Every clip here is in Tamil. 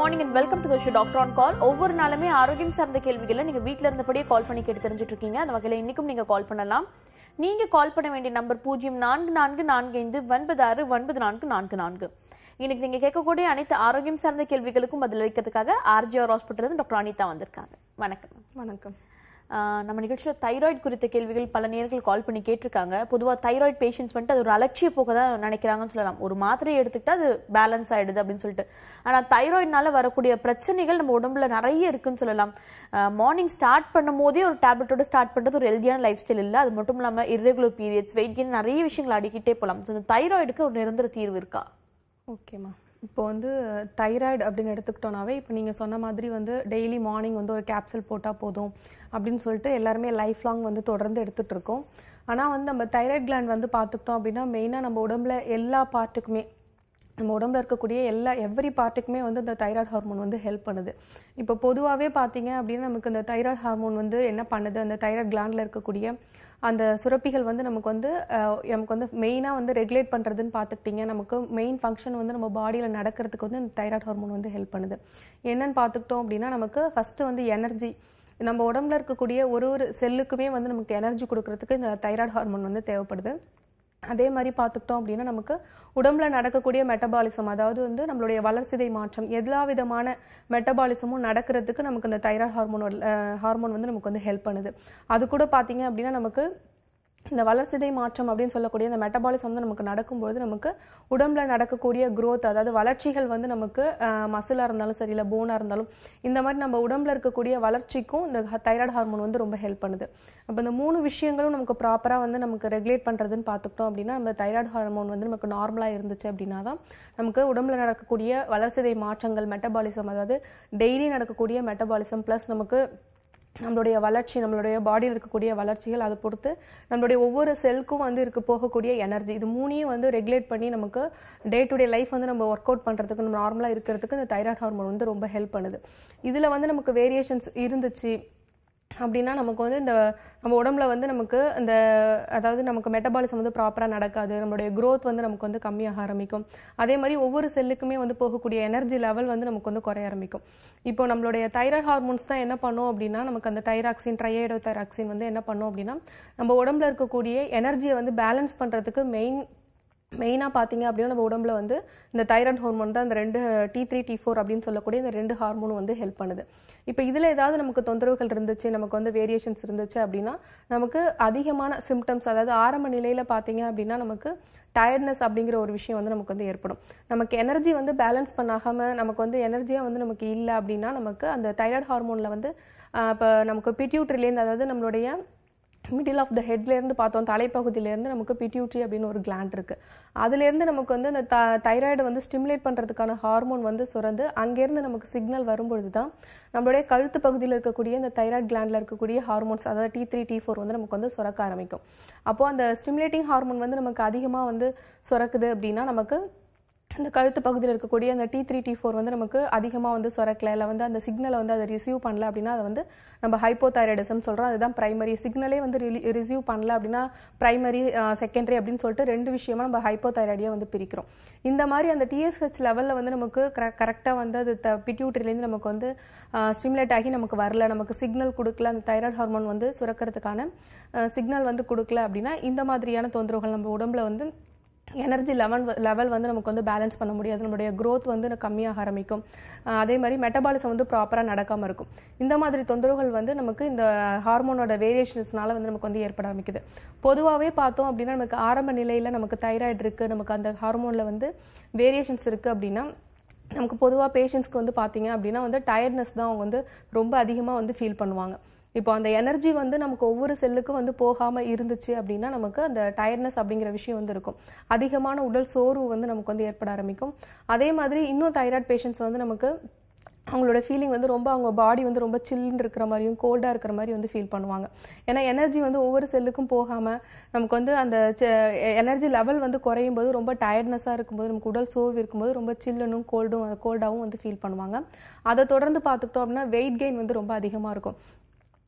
Morning and welcome to show doctor on call ஒவ்வொரு நாளுமே ஆரோக்கியம் சார்ந்த கேள்விகளை நீங்க வீட்ல இருந்தபடியே கால் பண்ணி கேட்டு தெரிஞ்சுட்டு இருக்கீங்க அந்த வகையில இன்னைக்கும் நீங்க கால் பண்ணலாம் நீங்க கால் பண்ண வேண்டிய நம்பர் பூஜ்ஜியம் நான்கு நான்கு நான்கு ஐந்து ஒன்பது ஆறு ஒன்பது நான்கு நான்கு நான்கு இன்னைக்கு நீங்க கேட்கக்கூடிய அனைத்து ஆரோக்கியம் சார்ந்த கேள்விகளுக்கும் பதிலளிக்கிறதுக்காக ஆர்ஜிஆர் ஹாஸ்பிட்டல் இருந்து டாக்டர் அனிதா வந்திருக்காங்க வணக்கம் வணக்கம் ஆஹ் நம்ம நிகழ்ச்சியில் தைராய்டு குறித்த கேள்விகள் பல நேர்கள் கால் பண்ணி கேட்டிருக்காங்க பொதுவாக தைராய்டு பேஷண்ட்ஸ் வந்துட்டு அது ஒரு அலட்சிய போக்க தான் நினைக்கிறாங்கன்னு சொல்லலாம் ஒரு மாத்திரையை எடுத்துக்கிட்டா அது பேலன்ஸ் ஆயிடுது அப்படின்னு சொல்லிட்டு ஆனால் தைராய்டுனால வரக்கூடிய பிரச்சனைகள் நம்ம உடம்புல நிறைய இருக்குன்னு சொல்லலாம் மார்னிங் ஸ்டார்ட் பண்ணும் போதே ஒரு டேப்லெட்டோட ஸ்டார்ட் பண்ணுறது ஒரு ஹெல்தியான லைஃப் ஸ்டைல் இல்லை அது மட்டும் இல்லாமல் இர்ரெகுலர் பீரியட்ஸ் வெயிட் கெயின் நிறைய விஷயங்கள் அடிக்கிட்டே போகலாம் ஸோ இந்த தைராய்டுக்கு ஒரு நிரந்தர தீர்வு இருக்கா ஓகேம்மா இப்போ வந்து தைராய்டு அப்படின்னு எடுத்துக்கிட்டோம்னாவே இப்போ நீங்கள் சொன்ன மாதிரி வந்து டெய்லி மார்னிங் வந்து ஒரு கேப்சூல் போட்டால் போதும் அப்படின்னு சொல்லிட்டு எல்லாருமே லைஃப் லாங் வந்து தொடர்ந்து எடுத்துட்டு இருக்கோம் ஆனால் வந்து நம்ம தைராய்டு கிளாண்ட் வந்து பார்த்துக்கிட்டோம் அப்படின்னா மெயினாக நம்ம உடம்புல எல்லா பார்ட்டுக்குமே நம்ம உடம்புல இருக்கக்கூடிய எல்லா எவ்ரி பார்ட்டுக்குமே வந்து இந்த தைராய்டு ஹார்மோன் வந்து ஹெல்ப் பண்ணுது இப்போ பொதுவாகவே பார்த்தீங்க அப்படின்னா நமக்கு இந்த தைராய்டு ஹார்மோன் வந்து என்ன பண்ணுது அந்த தைராய்டு கிளாண்டில் இருக்கக்கூடிய அந்த சுரப்பிகள் வந்து நமக்கு வந்து அஹ், நமக்கு வந்து மெயினாக வந்து ரெகுலேட் பண்ணுறதுன்னு பார்த்துக்கிட்டிங்க நமக்கு மெயின் ஃபங்க்ஷன் வந்து நம்ம பாடியில் நடக்கிறதுக்கு வந்து இந்த தைராய்டு ஹார்மோன் வந்து ஹெல்ப் பண்ணுது என்னன்னு பார்த்துக்கிட்டோம் அப்படின்னா நமக்கு ஃபஸ்ட்டு வந்து எனர்ஜி நம்ம உடம்புல இருக்கக்கூடிய ஒரு ஒரு செல்லுக்குமே வந்து நமக்கு எனர்ஜி கொடுக்கறதுக்கு இந்த தைராய்டு ஹார்மோன் வந்து தேவைப்படுது அதே மாதிரி பார்த்துக்கிட்டோம் அப்படின்னா நமக்கு உடம்புல நடக்கக்கூடிய மெட்டபாலிசம் அதாவது வந்து நம்மளுடைய வளர்சிதை மாற்றம் எல்லா விதமான மெட்டபாலிசமும் நடக்கிறதுக்கு நமக்கு இந்த தைராய்டு ஹார்மோன் ஹார்மோன் வந்து நமக்கு வந்து ஹெல்ப் பண்ணுது அது கூட பார்த்தீங்க அப்படின்னா நமக்கு இந்த வளர்சிதை மாற்றம் அப்படின்னு சொல்லக்கூடிய இந்த மெட்டபாலிசம் வந்து நமக்கு நடக்கும்பொழுது நமக்கு உடம்புல நடக்கக்கூடிய growth அதாவது வளர்ச்சிகள் வந்து நமக்கு மசிலாக இருந்தாலும் சரி இல்லை போனாக இருந்தாலும் இந்த மாதிரி நம்ம உடம்புல இருக்கக்கூடிய வளர்ச்சிக்கும் இந்த தைராய்டு ஹார்மோன் வந்து ரொம்ப ஹெல்ப் பண்ணுது அப்போ இந்த மூணு விஷயங்களும் நமக்கு ப்ராப்பராக வந்து நமக்கு ரெகுலேட் பண்ணுறதுன்னு பார்த்துக்கிட்டோம் அப்படின்னா நம்ம தைராய்டு ஹார்மோன் வந்து நமக்கு நார்மலாக இருந்துச்சு அப்படின்னா தான் நமக்கு உடம்புல நடக்கக்கூடிய வளர்சிதை மாற்றங்கள் மெட்டபாலிசம் அதாவது டெய்லி நடக்கக்கூடிய மெட்டபாலிசம் ப்ளஸ் நமக்கு நம்மளுடைய வளர்ச்சி நம்மளுடைய பாடியில் இருக்கக்கூடிய வளர்ச்சிகள் அதை பொறுத்து நம்மளுடைய ஒவ்வொரு செல்க்கும் வந்து இருக்க போகக்கூடிய எனர்ஜி இது மூணையும் வந்து ரெகுலேட் பண்ணி நமக்கு டே டு டே லைஃப் வந்து நம்ம ஒர்க் அவுட் பண்ணுறதுக்கு நம்ம நார்மலாக இருக்கிறதுக்கு இந்த தைராய்டு ஹார்மோன் வந்து ரொம்ப ஹெல்ப் பண்ணுது இதில் வந்து நமக்கு வேரியேஷன்ஸ் இருந்துச்சு அப்படின்னா நமக்கு வந்து இந்த நம்ம உடம்புல வந்து நமக்கு இந்த அதாவது நமக்கு மெட்டபாலிசம் வந்து ப்ராப்பராக நடக்காது நம்மளுடைய growth வந்து நமக்கு வந்து கம்மியாக ஆரம்பிக்கும் அதே மாதிரி ஒவ்வொரு செல்லுக்குமே வந்து போகக்கூடிய எனர்ஜி லெவல் வந்து நமக்கு வந்து குறைய ஆரம்பிக்கும் இப்போ நம்மளுடைய தைராய்டு ஹார்மோன்ஸ் தான் என்ன பண்ணும் அப்படின்னா நமக்கு அந்த தைராக்சின் ட்ரையடோ தைராக்சின் வந்து என்ன பண்ணும் அப்படின்னா நம்ம உடம்புல இருக்கக்கூடிய எனர்ஜியை வந்து பேலன்ஸ் பண்ணுறதுக்கு மெயின் மெயினாக பார்த்தீங்க அப்படின்னா நம்ம உடம்புல வந்து இந்த தைராய்டு ஹார்மோன் தான் இந்த ரெண்டு டி த்ரீ டி ஃபோர் அப்படின்னு சொல்லக்கூடிய இந்த ரெண்டு ஹார்மோனும் வந்து ஹெல்ப் பண்ணுது இப்போ இதில் ஏதாவது நமக்கு தொந்தரவுகள் இருந்துச்சு நமக்கு வந்து வேரியேஷன்ஸ் இருந்துச்சு அப்படின்னா நமக்கு அதிகமான சிம்டம்ஸ் அதாவது ஆரம்ப நிலையில் பார்த்தீங்க அப்படின்னா நமக்கு டயர்ட்னஸ் அப்படிங்கிற ஒரு விஷயம் வந்து நமக்கு வந்து ஏற்படும் நமக்கு எனர்ஜி வந்து பேலன்ஸ் பண்ணாமல் நமக்கு வந்து எனர்ஜியாக வந்து நமக்கு இல்லை அப்படின்னா நமக்கு அந்த தைராய்டு ஹார்மோனில் வந்து இப்போ நமக்கு பிட்யூட்ரிலேருந்து அதாவது நம்மளுடைய மிடில் ஆஃப் த ஹெட்லேருந்து பார்த்தோம் தலைப்பகுதியிலேருந்து நமக்கு பிட்யூட்ரி அப்படின்னு ஒரு கிளாண்ட் இருக்கு அதுலேருந்து நமக்கு வந்து அந்த த தைராய்டு வந்து ஸ்டிமுலேட் பண்ணுறதுக்கான ஹார்மோன் வந்து சுரந்து அங்கேருந்து நமக்கு சிக்னல் வரும்பொழுது தான் நம்மளுடைய கழுத்து பகுதியில் இருக்கக்கூடிய இந்த தைராய்டு கிளாண்டில் இருக்கக்கூடிய ஹார்மோன்ஸ் அதாவது டி த்ரீ டி ஃபோர் வந்து நமக்கு வந்து சுரக்க ஆரம்பிக்கும் அப்போது அந்த ஸ்டிமுலேட்டிங் ஹார்மோன் வந்து நமக்கு அதிகமாக வந்து சுரக்குது அப்படின்னா நமக்கு இந்த கழுத்து பகுதியில் இருக்கக்கூடிய அந்த டி த்ரீ டி ஃபோர் வந்து நமக்கு அதிகமாக வந்து சுரக்கல இல்லை வந்து அந்த சிக்னலை வந்து அதை ரிசீவ் பண்ணல அப்படின்னா அதை வந்து நம்ம ஹைப்போதைராய்டிசம் சொல்கிறோம் அதுதான் பிரைமரி சிக்னலே வந்து ரிசீவ் பண்ணல அப்படின்னா பிரைமரி செகண்டரி அப்படின்னு சொல்லிட்டு ரெண்டு விஷயமா நம்ம ஹைப்போதைராய்டியை வந்து பிரிக்கிறோம் இந்த மாதிரி அந்த டிஎஸ்ஹெச் லெவலில் வந்து நமக்கு கரெக்டாக வந்து அது பிட்யூட்ரிலேருந்து நமக்கு வந்து ஸ்டிமுலேட் ஆகி நமக்கு வரல நமக்கு சிக்னல் கொடுக்கல அந்த தைராய்டு ஹார்மோன் வந்து சுரக்கிறதுக்கான சிக்னல் வந்து கொடுக்கல அப்படின்னா இந்த மாதிரியான தொந்தரவுகள் நம்ம உடம்புல வந்து எனர்ஜி லெவல் லெவல் வந்து நமக்கு வந்து பேலன்ஸ் பண்ண முடியாது நம்மளுடைய growth வந்து கம்மியாக ஆரம்பிக்கும் அஹ் அதே மாதிரி மெட்டபாலிசம் வந்து ப்ராப்பராக நடக்காமல் இருக்கும் இந்த மாதிரி தொந்தரவுகள் வந்து நமக்கு இந்த ஹார்மோனோட வேரியேஷன்ஸ்னால வந்து நமக்கு வந்து ஏற்பட ஆரம்பிக்குது பொதுவாகவே பார்த்தோம் அப்படின்னா நமக்கு ஆரம்ப நிலையில் நமக்கு தைராய்டு இருக்குது நமக்கு அந்த ஹார்மோனில் வந்து வேரியேஷன்ஸ் இருக்குது அப்படின்னா நமக்கு பொதுவாக பேஷண்ட்ஸ்க்கு வந்து பார்த்தீங்க அப்படின்னா வந்து டயர்ட்னஸ் தான் அவங்க வந்து ரொம்ப அதிகமாக வந்து ஃபீல் பண்ணுவாங்க இப்போ அந்த எனர்ஜி வந்து நமக்கு ஒவ்வொரு செல்லுக்கும் வந்து போகாமல் இருந்துச்சு அப்படின்னா நமக்கு அந்த டயர்ட்னஸ் அப்படிங்கிற விஷயம் வந்து இருக்கும் அதிகமான உடல் சோர்வு வந்து நமக்கு வந்து ஏற்பட ஆரம்பிக்கும் அதே மாதிரி இன்னும் தைராய்டு பேஷண்ட்ஸ் வந்து நமக்கு அவங்களோட ஃபீலிங் வந்து ரொம்ப அவங்க பாடி வந்து ரொம்ப சில்லுன்னு இருக்கிற மாதிரியும் கோல்டாக இருக்கிற மாதிரி வந்து ஃபீல் பண்ணுவாங்க ஏன்னா எனர்ஜி வந்து ஒவ்வொரு செல்லுக்கும் போகாமல் நமக்கு வந்து அந்த எனர்ஜி லெவல் வந்து குறையும் போது ரொம்ப டயர்ட்னஸாக இருக்கும்போது நமக்கு உடல் சோர்வு இருக்கும்போது ரொம்ப சில்லுனும் கோல்டும் கோல்டாகவும் வந்து ஃபீல் பண்ணுவாங்க அதை தொடர்ந்து பார்த்துக்கிட்டோம் அப்படின்னா வெயிட் கெயின் வந்து ரொம்ப அதிகமாக இருக்கும்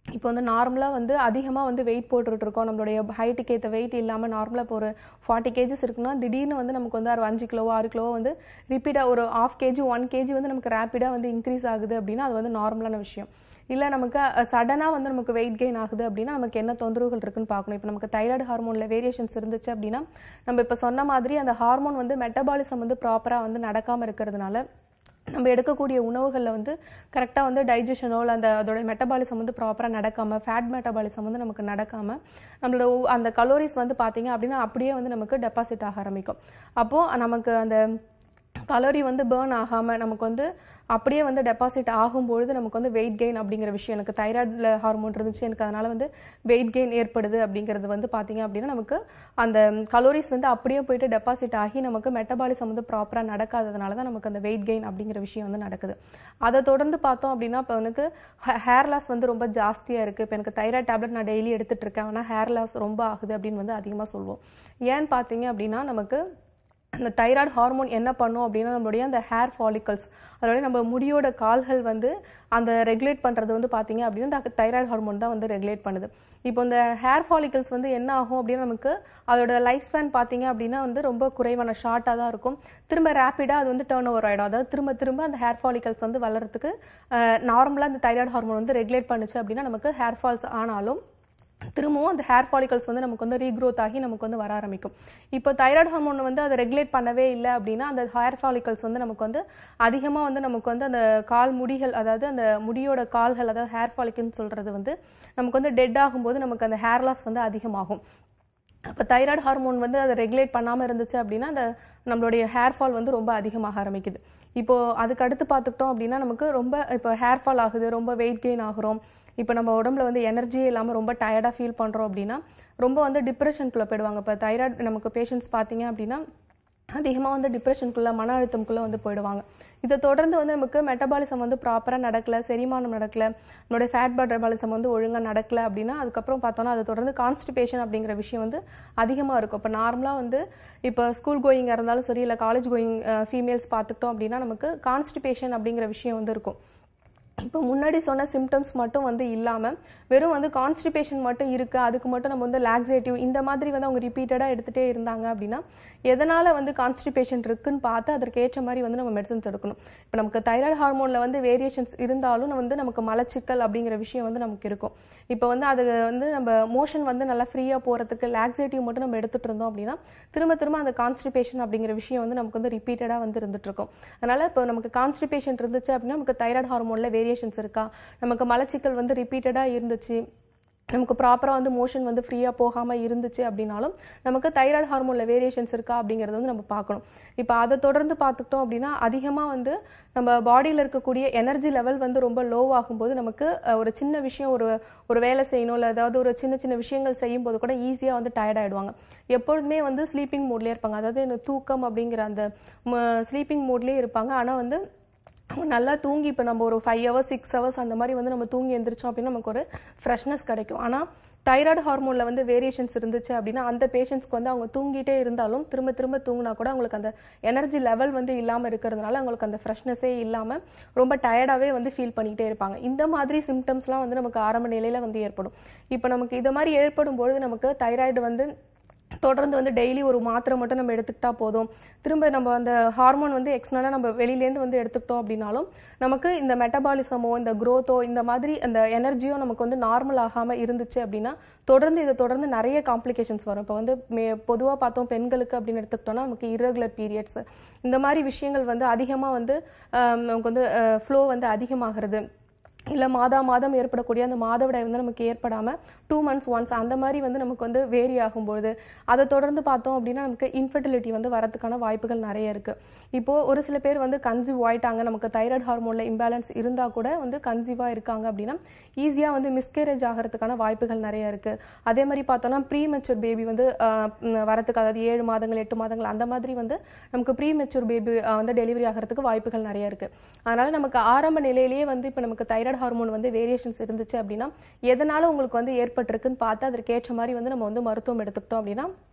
இப்போ வந்து நார்மலாக வந்து அதிகமாக வந்து வெயிட் போட்டுட்டு இருக்கோம் நம்மளுடைய ஹைட்டுக்கு ஏற்ற வெயிட் இல்லாமல் நார்மலாக இப்போ ஒரு ஃபார்ட்டி கேஜிஸ் இருக்குன்னா திடீர்னு வந்து நமக்கு வந்து ஒரு அஞ்சு கிலோ ஆறு கிலோ வந்து ரிப்பீட்டாக ஒரு ஆஃப் கேஜி ஒன் கேஜி வந்து நமக்கு ரேப்பிடாக வந்து இன்க்ரீஸ் ஆகுது அப்படின்னா அது வந்து நார்மலான விஷயம் இல்லை நமக்கு சடனாக வந்து நமக்கு வெயிட் கெயின் ஆகுது அப்படின்னா நமக்கு என்ன தொந்தரவுகள் இருக்குன்னு பார்க்கணும் இப்போ நமக்கு தைராய்டு ஹார்மோனில் வேரியேஷன்ஸ் இருந்துச்சு அப்படின்னா நம்ம இப்போ சொன்ன மாதிரி அந்த ஹார்மோன் வந்து மெட்டபாலிசம் வந்து ப்ராப்பராக வந்து நடக்காமல் இருக்கிறதுனால நம்ம எடுக்கக்கூடிய உணவுகளில் வந்து கரெக்டாக வந்து டைஜஷனோ இல்லை அந்த அதோட மெட்டபாலிசம் வந்து ப்ராப்பராக நடக்காமல் ஃபேட் மெட்டபாலிசம் வந்து நமக்கு நடக்காமல் நம்மளோட ஒவ்- அந்த கலோரிஸ் வந்து பார்த்தீங்க அப்படின்னா அப்படியே வந்து நமக்கு டெபாசிட் ஆக ஆரம்பிக்கும் அப்போது நமக்கு அந்த கலோரி வந்து பேர்ன் ஆகாமல் நமக்கு வந்து அப்படியே வந்து டெபாசிட் ஆகும்பொழுது நமக்கு வந்து வெயிட் கெயின் அப்படிங்கிற விஷயம் எனக்கு தைராய்டில் ஹார்மோன் இருந்துச்சு எனக்கு அதனால வந்து வெயிட் கெயின் ஏற்படுது அப்படிங்கிறது வந்து பார்த்தீங்க அப்படின்னா நமக்கு அந்த கலோரிஸ் வந்து அப்படியே போயிட்டு டெபாசிட் ஆகி நமக்கு மெட்டபாலிசம் வந்து ப்ராப்பராக நடக்காததுனால தான் நமக்கு அந்த வெயிட் கெயின் அப்படிங்கிற விஷயம் வந்து நடக்குது அதை தொடர்ந்து பார்த்தோம் அப்படின்னா இப்போ எனக்கு ஹேர் லாஸ் வந்து ரொம்ப ஜாஸ்தியாக இருக்குது இப்போ எனக்கு தைராய்டு டேப்லெட் நான் டெய்லி எடுத்துட்டு இருக்கேன் ஆனால் ஹேர் லாஸ் ரொம்ப ஆகுது அப்படின்னு வந்து அதிகமாக சொல்லுவோம் ஏன்னு பார்த்தீங்க அப்படின்னா நமக்கு அந்த தைராய்டு ஹார்மோன் என்ன பண்ணும் அப்படின்னா நம்மளுடைய அந்த ஹேர் ஃபாலிகல்ஸ் அதோட நம்ம முடியோட கால்கள் வந்து அந்த ரெகுலேட் பண்ணுறது வந்து பார்த்தீங்க அப்படின்னா இந்த தைராய்டு ஹார்மோன் தான் வந்து ரெகுலேட் பண்ணுது இப்போ இந்த ஹேர் ஃபாலிகல்ஸ் வந்து என்ன ஆகும் அப்படின்னா நமக்கு அதோட லைஃப் ஸ்பேன் பார்த்தீங்க அப்படின்னா வந்து ரொம்ப குறைவான ஷார்ட்டாக தான் இருக்கும் திரும்ப ரேப்பிடாக அது வந்து டேர்ன் ஓவர் ஆகிடும் அதாவது திரும்ப திரும்ப அந்த ஹேர் ஃபாலிகல்ஸ் வந்து வளர்றதுக்கு நார்மலாக அந்த தைராய்டு ஹார்மோன் வந்து ரெகுலேட் பண்ணுச்சு அப்படின்னா நமக்கு ஹேர் ஃபால்ஸ் ஆனாலும் திரும்பவும் அந்த ஹேர் ஃபாலிகல்ஸ் வந்து நமக்கு வந்து ரீக்ரோத் ஆகி நமக்கு வந்து வர ஆரம்பிக்கும் இப்போ தைராய்டு ஹார்மோன் வந்து அதை ரெகுலேட் பண்ணவே இல்லை அப்படின்னா அந்த ஹேர் ஃபாலிகல்ஸ் வந்து நமக்கு வந்து அதிகமாக வந்து நமக்கு வந்து அந்த கால் முடிகள் அதாவது அந்த முடியோட கால்கள் அதாவது ஹேர் ஃபாலிக்கல்னு சொல்றது வந்து நமக்கு வந்து டெட் ஆகும்போது நமக்கு அந்த ஹேர் லாஸ் வந்து அதிகமாகும் அப்போ தைராய்டு ஹார்மோன் வந்து அதை ரெகுலேட் பண்ணாமல் இருந்துச்சு அப்படின்னா அந்த நம்மளுடைய ஹேர் ஃபால் வந்து ரொம்ப அதிகமாக ஆரம்பிக்குது இப்போ அதுக்கு அடுத்து பார்த்துக்கிட்டோம் அப்படின்னா நமக்கு ரொம்ப இப்போ ஹேர் ஃபால் ஆகுது ரொம்ப வெயிட் கெயின் ஆகுறோம் இப்போ நம்ம உடம்புல வந்து எனர்ஜியே இல்லாமல் ரொம்ப டயர்டாக ஃபீல் பண்ணுறோம் அப்படின்னா ரொம்ப வந்து டிப்ரெஷனுக்குள்ளே போயிடுவாங்க இப்போ தைராய்டு நமக்கு பேஷண்ட்ஸ் பார்த்தீங்க அப்படின்னா அதிகமாக வந்து டிப்ரெஷனுக்குள்ளே மன அழுத்தம்குள்ளே வந்து போயிடுவாங்க இதை தொடர்ந்து வந்து நமக்கு மெட்டபாலிசம் வந்து ப்ராப்பராக நடக்கல செரிமானம் நடக்கல நம்மளுடைய ஃபேட் மெட்டபாலிசம் வந்து ஒழுங்காக நடக்கல அப்படின்னா அதுக்கப்புறம் பார்த்தோன்னா அதை தொடர்ந்து கான்ஸ்டிபேஷன் அப்படிங்கிற விஷயம் வந்து அதிகமாக இருக்கும் இப்போ நார்மலாக வந்து இப்போ ஸ்கூல் கோயிங்காக இருந்தாலும் சரி இல்லை காலேஜ் கோயிங் ஃபீமேல்ஸ் பார்த்துக்கிட்டோம் அப்படின்னா நமக்கு கான்ஸ்டிபேஷன் அப்படிங்கிற விஷயம் வந்து இருக்கும் இப்போ முன்னாடி சொன்ன சிம்டம்ஸ் மட்டும் வந்து இல்லாமல் வெறும் வந்து கான்ஸ்டிபேஷன் மட்டும் இருக்கு அதுக்கு மட்டும் நம்ம வந்து லாக்ஸேட்டிவ் இந்த மாதிரி வந்து அவங்க ரிப்பீட்டடாக எடுத்துகிட்டே இருந்தாங்க அப்படின்னா எதனால் வந்து கான்ஸ்டிபேஷன் இருக்குன்னு பார்த்து அதற்கு ஏற்ற மாதிரி வந்து நம்ம மெடிசன்ஸ் எடுக்கணும் இப்போ நமக்கு தைராய்டு ஹார்மோனில் வந்து வேரியேஷன்ஸ் இருந்தாலும் வந்து நமக்கு மலச்சிக்கல் அப்படிங்கிற விஷயம் வந்து நமக்கு இருக்கும் இப்போ வந்து அது வந்து நம்ம மோஷன் வந்து நல்லா ஃப்ரீயாக போகிறதுக்கு லாக்ஸேட்டிவ் மட்டும் நம்ம எடுத்துகிட்டு இருந்தோம் அப்படின்னா திரும்ப திரும்ப அந்த கான்ஸ்டிபேஷன் அப்படிங்கிற விஷயம் வந்து நமக்கு வந்து ரிப்பீட்டடாக வந்து இருந்துட்டு இருக்கும் அதனால இப்போ நமக்கு கான்ஸ்டிபேஷன் இருந்துச்சு அப்படின்னா நமக்கு தைராய்டு ஹார்மோனில் வேரியேஷன்ஸ் இருக்கா நமக்கு மலச்சிக்கல் வந்து ரிப்பீட்டடாக இருந்துச்சு நமக்கு ப்ராப்பராக வந்து மோஷன் வந்து ஃப்ரீயாக போகாமல் இருந்துச்சு அப்படின்னாலும் நமக்கு தைராய்டு ஹார்மோனில் வேரியேஷன்ஸ் இருக்கா அப்படிங்கிறத வந்து நம்ம பார்க்கணும் இப்போ அதை தொடர்ந்து பார்த்துக்கிட்டோம் அப்படின்னா அதிகமாக வந்து நம்ம பாடியில் இருக்கக்கூடிய எனர்ஜி லெவல் வந்து ரொம்ப லோ ஆகும்போது நமக்கு அஹ், ஒரு சின்ன விஷயம் ஒரு ஒரு வேலை செய்யணும் இல்லை ஏதாவது ஒரு சின்ன சின்ன விஷயங்கள் செய்யும்போது கூட ஈஸியாக வந்து டயர்ட் ஆயிடுவாங்க எப்பொழுதுமே வந்து ஸ்லீப்பிங் மூட்லேயே இருப்பாங்க அதாவது இந்த தூக்கம் அப்படிங்கிற அந்த ஸ்லீப்பிங் மூட்லேயே இருப்பாங்க ஆனால் வந்து அவங்க நல்லா தூங்கி இப்போ நம்ம ஒரு ஃபைவ் ஹவர்ஸ் சிக்ஸ் ஹவர்ஸ் அந்த மாதிரி வந்து நம்ம தூங்கி எந்திரிச்சோம் அப்படின்னா நமக்கு ஒரு ஃப்ரெஷ்னஸ் கிடைக்கும் ஆனால் தைராய்டு ஹார்மோனில் வந்து வேரியேஷன்ஸ் இருந்துச்சு அப்படின்னா அந்த பேஷண்ட்ஸ்க்கு வந்து அவங்க தூங்கிட்டே இருந்தாலும் திரும்ப திரும்ப தூங்கினா கூட அவங்களுக்கு அந்த எனர்ஜி லெவல் வந்து இல்லாமல் இருக்கிறதுனால அவங்களுக்கு அந்த ஃப்ரெஷ்னஸே இல்லாமல் ரொம்ப டயர்டாகவே வந்து ஃபீல் பண்ணிக்கிட்டே இருப்பாங்க இந்த மாதிரி சிம்டம்ஸ்லாம் வந்து நமக்கு ஆரம்ப நிலையில் வந்து ஏற்படும் இப்போ நமக்கு இது மாதிரி ஏற்படும் பொழுது நமக்கு தைராய்டு வந்து தொடர்ந்து வந்து டெய்லி ஒரு மாத்திரை மட்டும் நம்ம எடுத்துக்கிட்டா போதும் திரும்ப நம்ம அந்த ஹார்மோன் வந்து எக்ஸ்டர்னலாக நம்ம வெளியிலேருந்து வந்து எடுத்துக்கிட்டோம் அப்படின்னாலும் நமக்கு இந்த மெட்டபாலிசமோ இந்த growth-ஓ இந்த மாதிரி அந்த எனர்ஜியோ நமக்கு வந்து நார்மல் ஆகாமல் இருந்துச்சு அப்படின்னா தொடர்ந்து இதை தொடர்ந்து நிறைய காம்ப்ளிகேஷன்ஸ் வரும் இப்போ வந்து மே பொதுவாக பார்த்தோம் பெண்களுக்கு அப்படின்னு எடுத்துக்கிட்டோம்னா நமக்கு irregular பீரியட்ஸ் இந்த மாதிரி விஷயங்கள் வந்து அதிகமாக வந்து ஆஹ், நமக்கு வந்து ஃப்ளோ வந்து அதிகமாகிறது இல்லை மாதா மாதம் ஏற்படக்கூடிய அந்த மாதவிடாய் வந்து நமக்கு ஏற்படாமல் டூ மந்த்ஸ் ஒன்ஸ் அந்த மாதிரி வந்து நமக்கு வந்து வேரி ஆகும்பொழுது அதை தொடர்ந்து பார்த்தோம் அப்படின்னா நமக்கு இன்ஃபர்டிலிட்டி வந்து வரதுக்கான வாய்ப்புகள் நிறைய இருக்குது இப்போது ஒரு சில பேர் வந்து கன்சீவ் ஆயிட்டாங்க நமக்கு தைராய்டு ஹார்மோனில் இம்பேலன்ஸ் இருந்தால் கூட வந்து கன்சீவாக இருக்காங்க அப்படின்னா ஈஸியாக வந்து மிஸ்கேரேஜ் ஆகிறதுக்கான வாய்ப்புகள் நிறைய இருக்குது அதே மாதிரி பார்த்தோம்னா ப்ரீ மெச்சூர் பேபி வந்து ஆஹ், ம், வரதுக்கு அதாவது ஏழு மாதங்கள் எட்டு மாதங்கள் அந்த மாதிரி வந்து நமக்கு ப்ரீ மெச்சூர் பேபி வந்து டெலிவரி ஆகிறதுக்கு வாய்ப்புகள் நிறைய இருக்குது அதனால நமக்கு ஆரம்ப நிலையிலேயே வந்து இப்போ நமக்கு தைராய்டு ஹார்மோன் வந்து வேரியேஷன்ஸ் இருந்துச்சு அப்படின்னா எதனால உங்களுக்கு வந்து ஏற்பட்டிருக்குன்னு பார்த்து அதற்கு ஏற்ற மாதிரி வந்து நம்ம வந்து மருத்துவம் எடுத்துக்கிட்டோம் அப்படின்னா